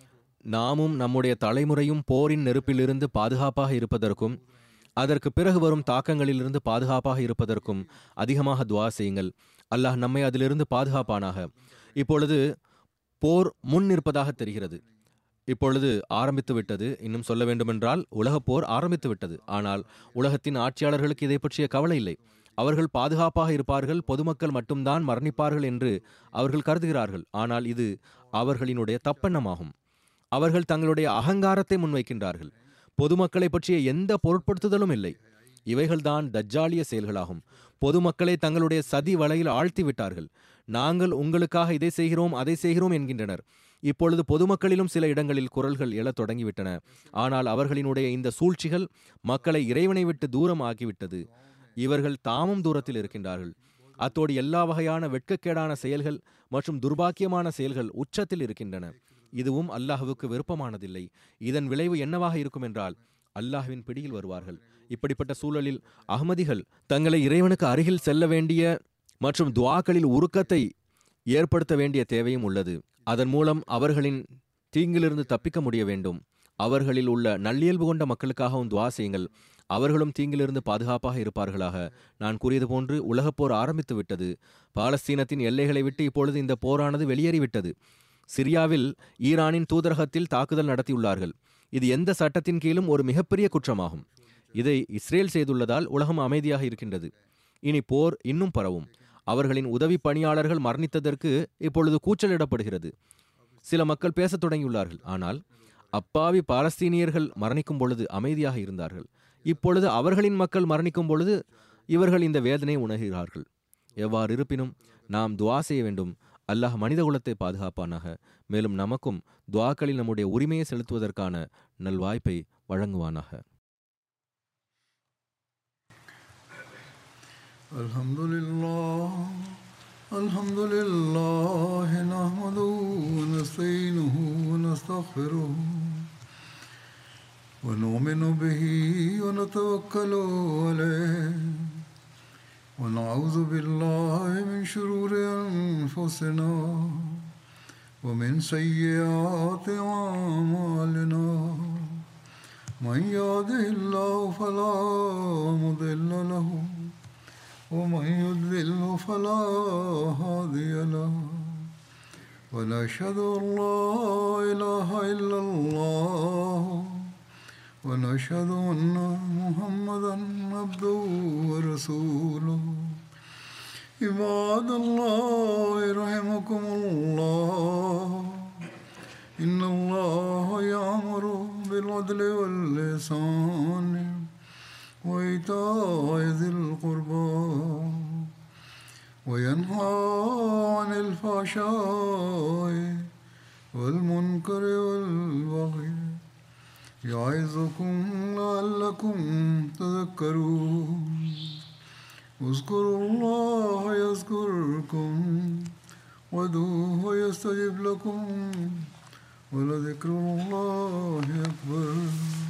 S2: நாமும் நம்முடைய தலைமுறையும் போரின் நெருப்பிலிருந்து பாதுகாப்பாக இருப்பதற்கும் அதற்கு பிறகு வரும் தாக்கங்களிலிருந்து பாதுகாப்பாக இருப்பதற்கும் அதிகமாக துவா செய்யுங்கள் அல்லாஹ் நம்மை அதிலிருந்து பாதுகாப்பானாக இப்பொழுது போர் முன் நிற்பதாக தெரிகிறது இப்பொழுது ஆரம்பித்து விட்டது இன்னும் சொல்ல வேண்டுமென்றால் உலகப் போர் ஆரம்பித்து விட்டது ஆனால் உலகத்தின் ஆட்சியாளர்களுக்கு இதை பற்றிய கவலை இல்லை அவர்கள் பாதுகாப்பாக இருப்பார்கள் பொதுமக்கள் மட்டும்தான் மரணிப்பார்கள் என்று அவர்கள் கருதுகிறார்கள் ஆனால் இது அவர்களினுடைய தப்பெண்ணமாகும் அவர்கள் தங்களுடைய அகங்காரத்தை முன்வைக்கின்றார்கள் பொதுமக்களை பற்றிய எந்த பொருட்படுத்துதலும் இல்லை இவைகள்தான் தஜ்ஜாலிய செயல்களாகும் பொதுமக்களை தங்களுடைய சதி வலையில் ஆழ்த்தி விட்டார்கள் நாங்கள் உங்களுக்காக இதை செய்கிறோம் அதை செய்கிறோம் என்கின்றனர் இப்பொழுது பொதுமக்களிலும் சில இடங்களில் குரல்கள் எழத் தொடங்கிவிட்டன ஆனால் அவர்களினுடைய இந்த சூழ்ச்சிகள் மக்களை இறைவனை விட்டு தூரம் ஆக்கிவிட்டது இவர்கள் தாமும் தூரத்தில் இருக்கின்றார்கள் அத்தோடு எல்லா வகையான வெட்கக்கேடான செயல்கள் மற்றும் துர்பாக்கியமான செயல்கள் உச்சத்தில் இருக்கின்றன இதுவும் அல்லாஹுவுக்கு விருப்பமானதில்லை இதன் விளைவு என்னவாக இருக்கும் என்றால் அல்லாஹ்வின் பிடியில் வருவார்கள் இப்படிப்பட்ட சூழலில் அகமதிகள் தங்களை இறைவனுக்கு அருகில் செல்ல வேண்டிய மற்றும் துவாக்களில் உருக்கத்தை ஏற்படுத்த வேண்டிய தேவையும் உள்ளது அதன் மூலம் அவர்களின் தீங்கிலிருந்து தப்பிக்க முடிய வேண்டும் அவர்களில் உள்ள நல்லியல்பு கொண்ட மக்களுக்காகவும் துவா செய்யுங்கள் அவர்களும் தீங்கிலிருந்து பாதுகாப்பாக இருப்பார்களாக நான் கூறியது போன்று உலகப் போர் ஆரம்பித்து விட்டது பாலஸ்தீனத்தின் எல்லைகளை விட்டு இப்பொழுது இந்த போரானது வெளியேறிவிட்டது சிரியாவில் ஈரானின் தூதரகத்தில் தாக்குதல் நடத்தியுள்ளார்கள் இது எந்த சட்டத்தின் கீழும் ஒரு மிகப்பெரிய குற்றமாகும் இதை இஸ்ரேல் செய்துள்ளதால் உலகம் அமைதியாக இருக்கின்றது இனி போர் இன்னும் பரவும் அவர்களின் உதவி பணியாளர்கள் மரணித்ததற்கு இப்பொழுது கூச்சலிடப்படுகிறது சில மக்கள் பேசத் தொடங்கியுள்ளார்கள் ஆனால் அப்பாவி பாலஸ்தீனியர்கள் மரணிக்கும் பொழுது அமைதியாக இருந்தார்கள் இப்பொழுது அவர்களின் மக்கள் மரணிக்கும் பொழுது இவர்கள் இந்த வேதனை உணர்கிறார்கள் எவ்வாறு இருப்பினும் நாம் துவா செய்ய வேண்டும் அல்லாஹ் மனித குலத்தை பாதுகாப்பானாக மேலும் நமக்கும் துவாக்களில் நம்முடைய உரிமையை செலுத்துவதற்கான நல்வாய்ப்பை வழங்குவானாக
S1: الحمد لله الحمد لله نحمده ونستعينه ونستغفره ونؤمن به ونتوكل عليه ونعوذ بالله من شرور أنفسنا ومن سيئات أعمالنا من يهده الله فلا مضل له ومن يضلل فلا هادي له ونشهد ان لا اله الا الله ونشهد ان محمدا عبده ورسوله عباد الله رحمكم الله ان الله يامر بالعدل واللسان وإيتاء ذي القربى وينهى عن الفحشاء والمنكر والبغي يعظكم لعلكم تذكرون اذكروا الله يذكركم وادعوه يستجب لكم ولذكر الله أكبر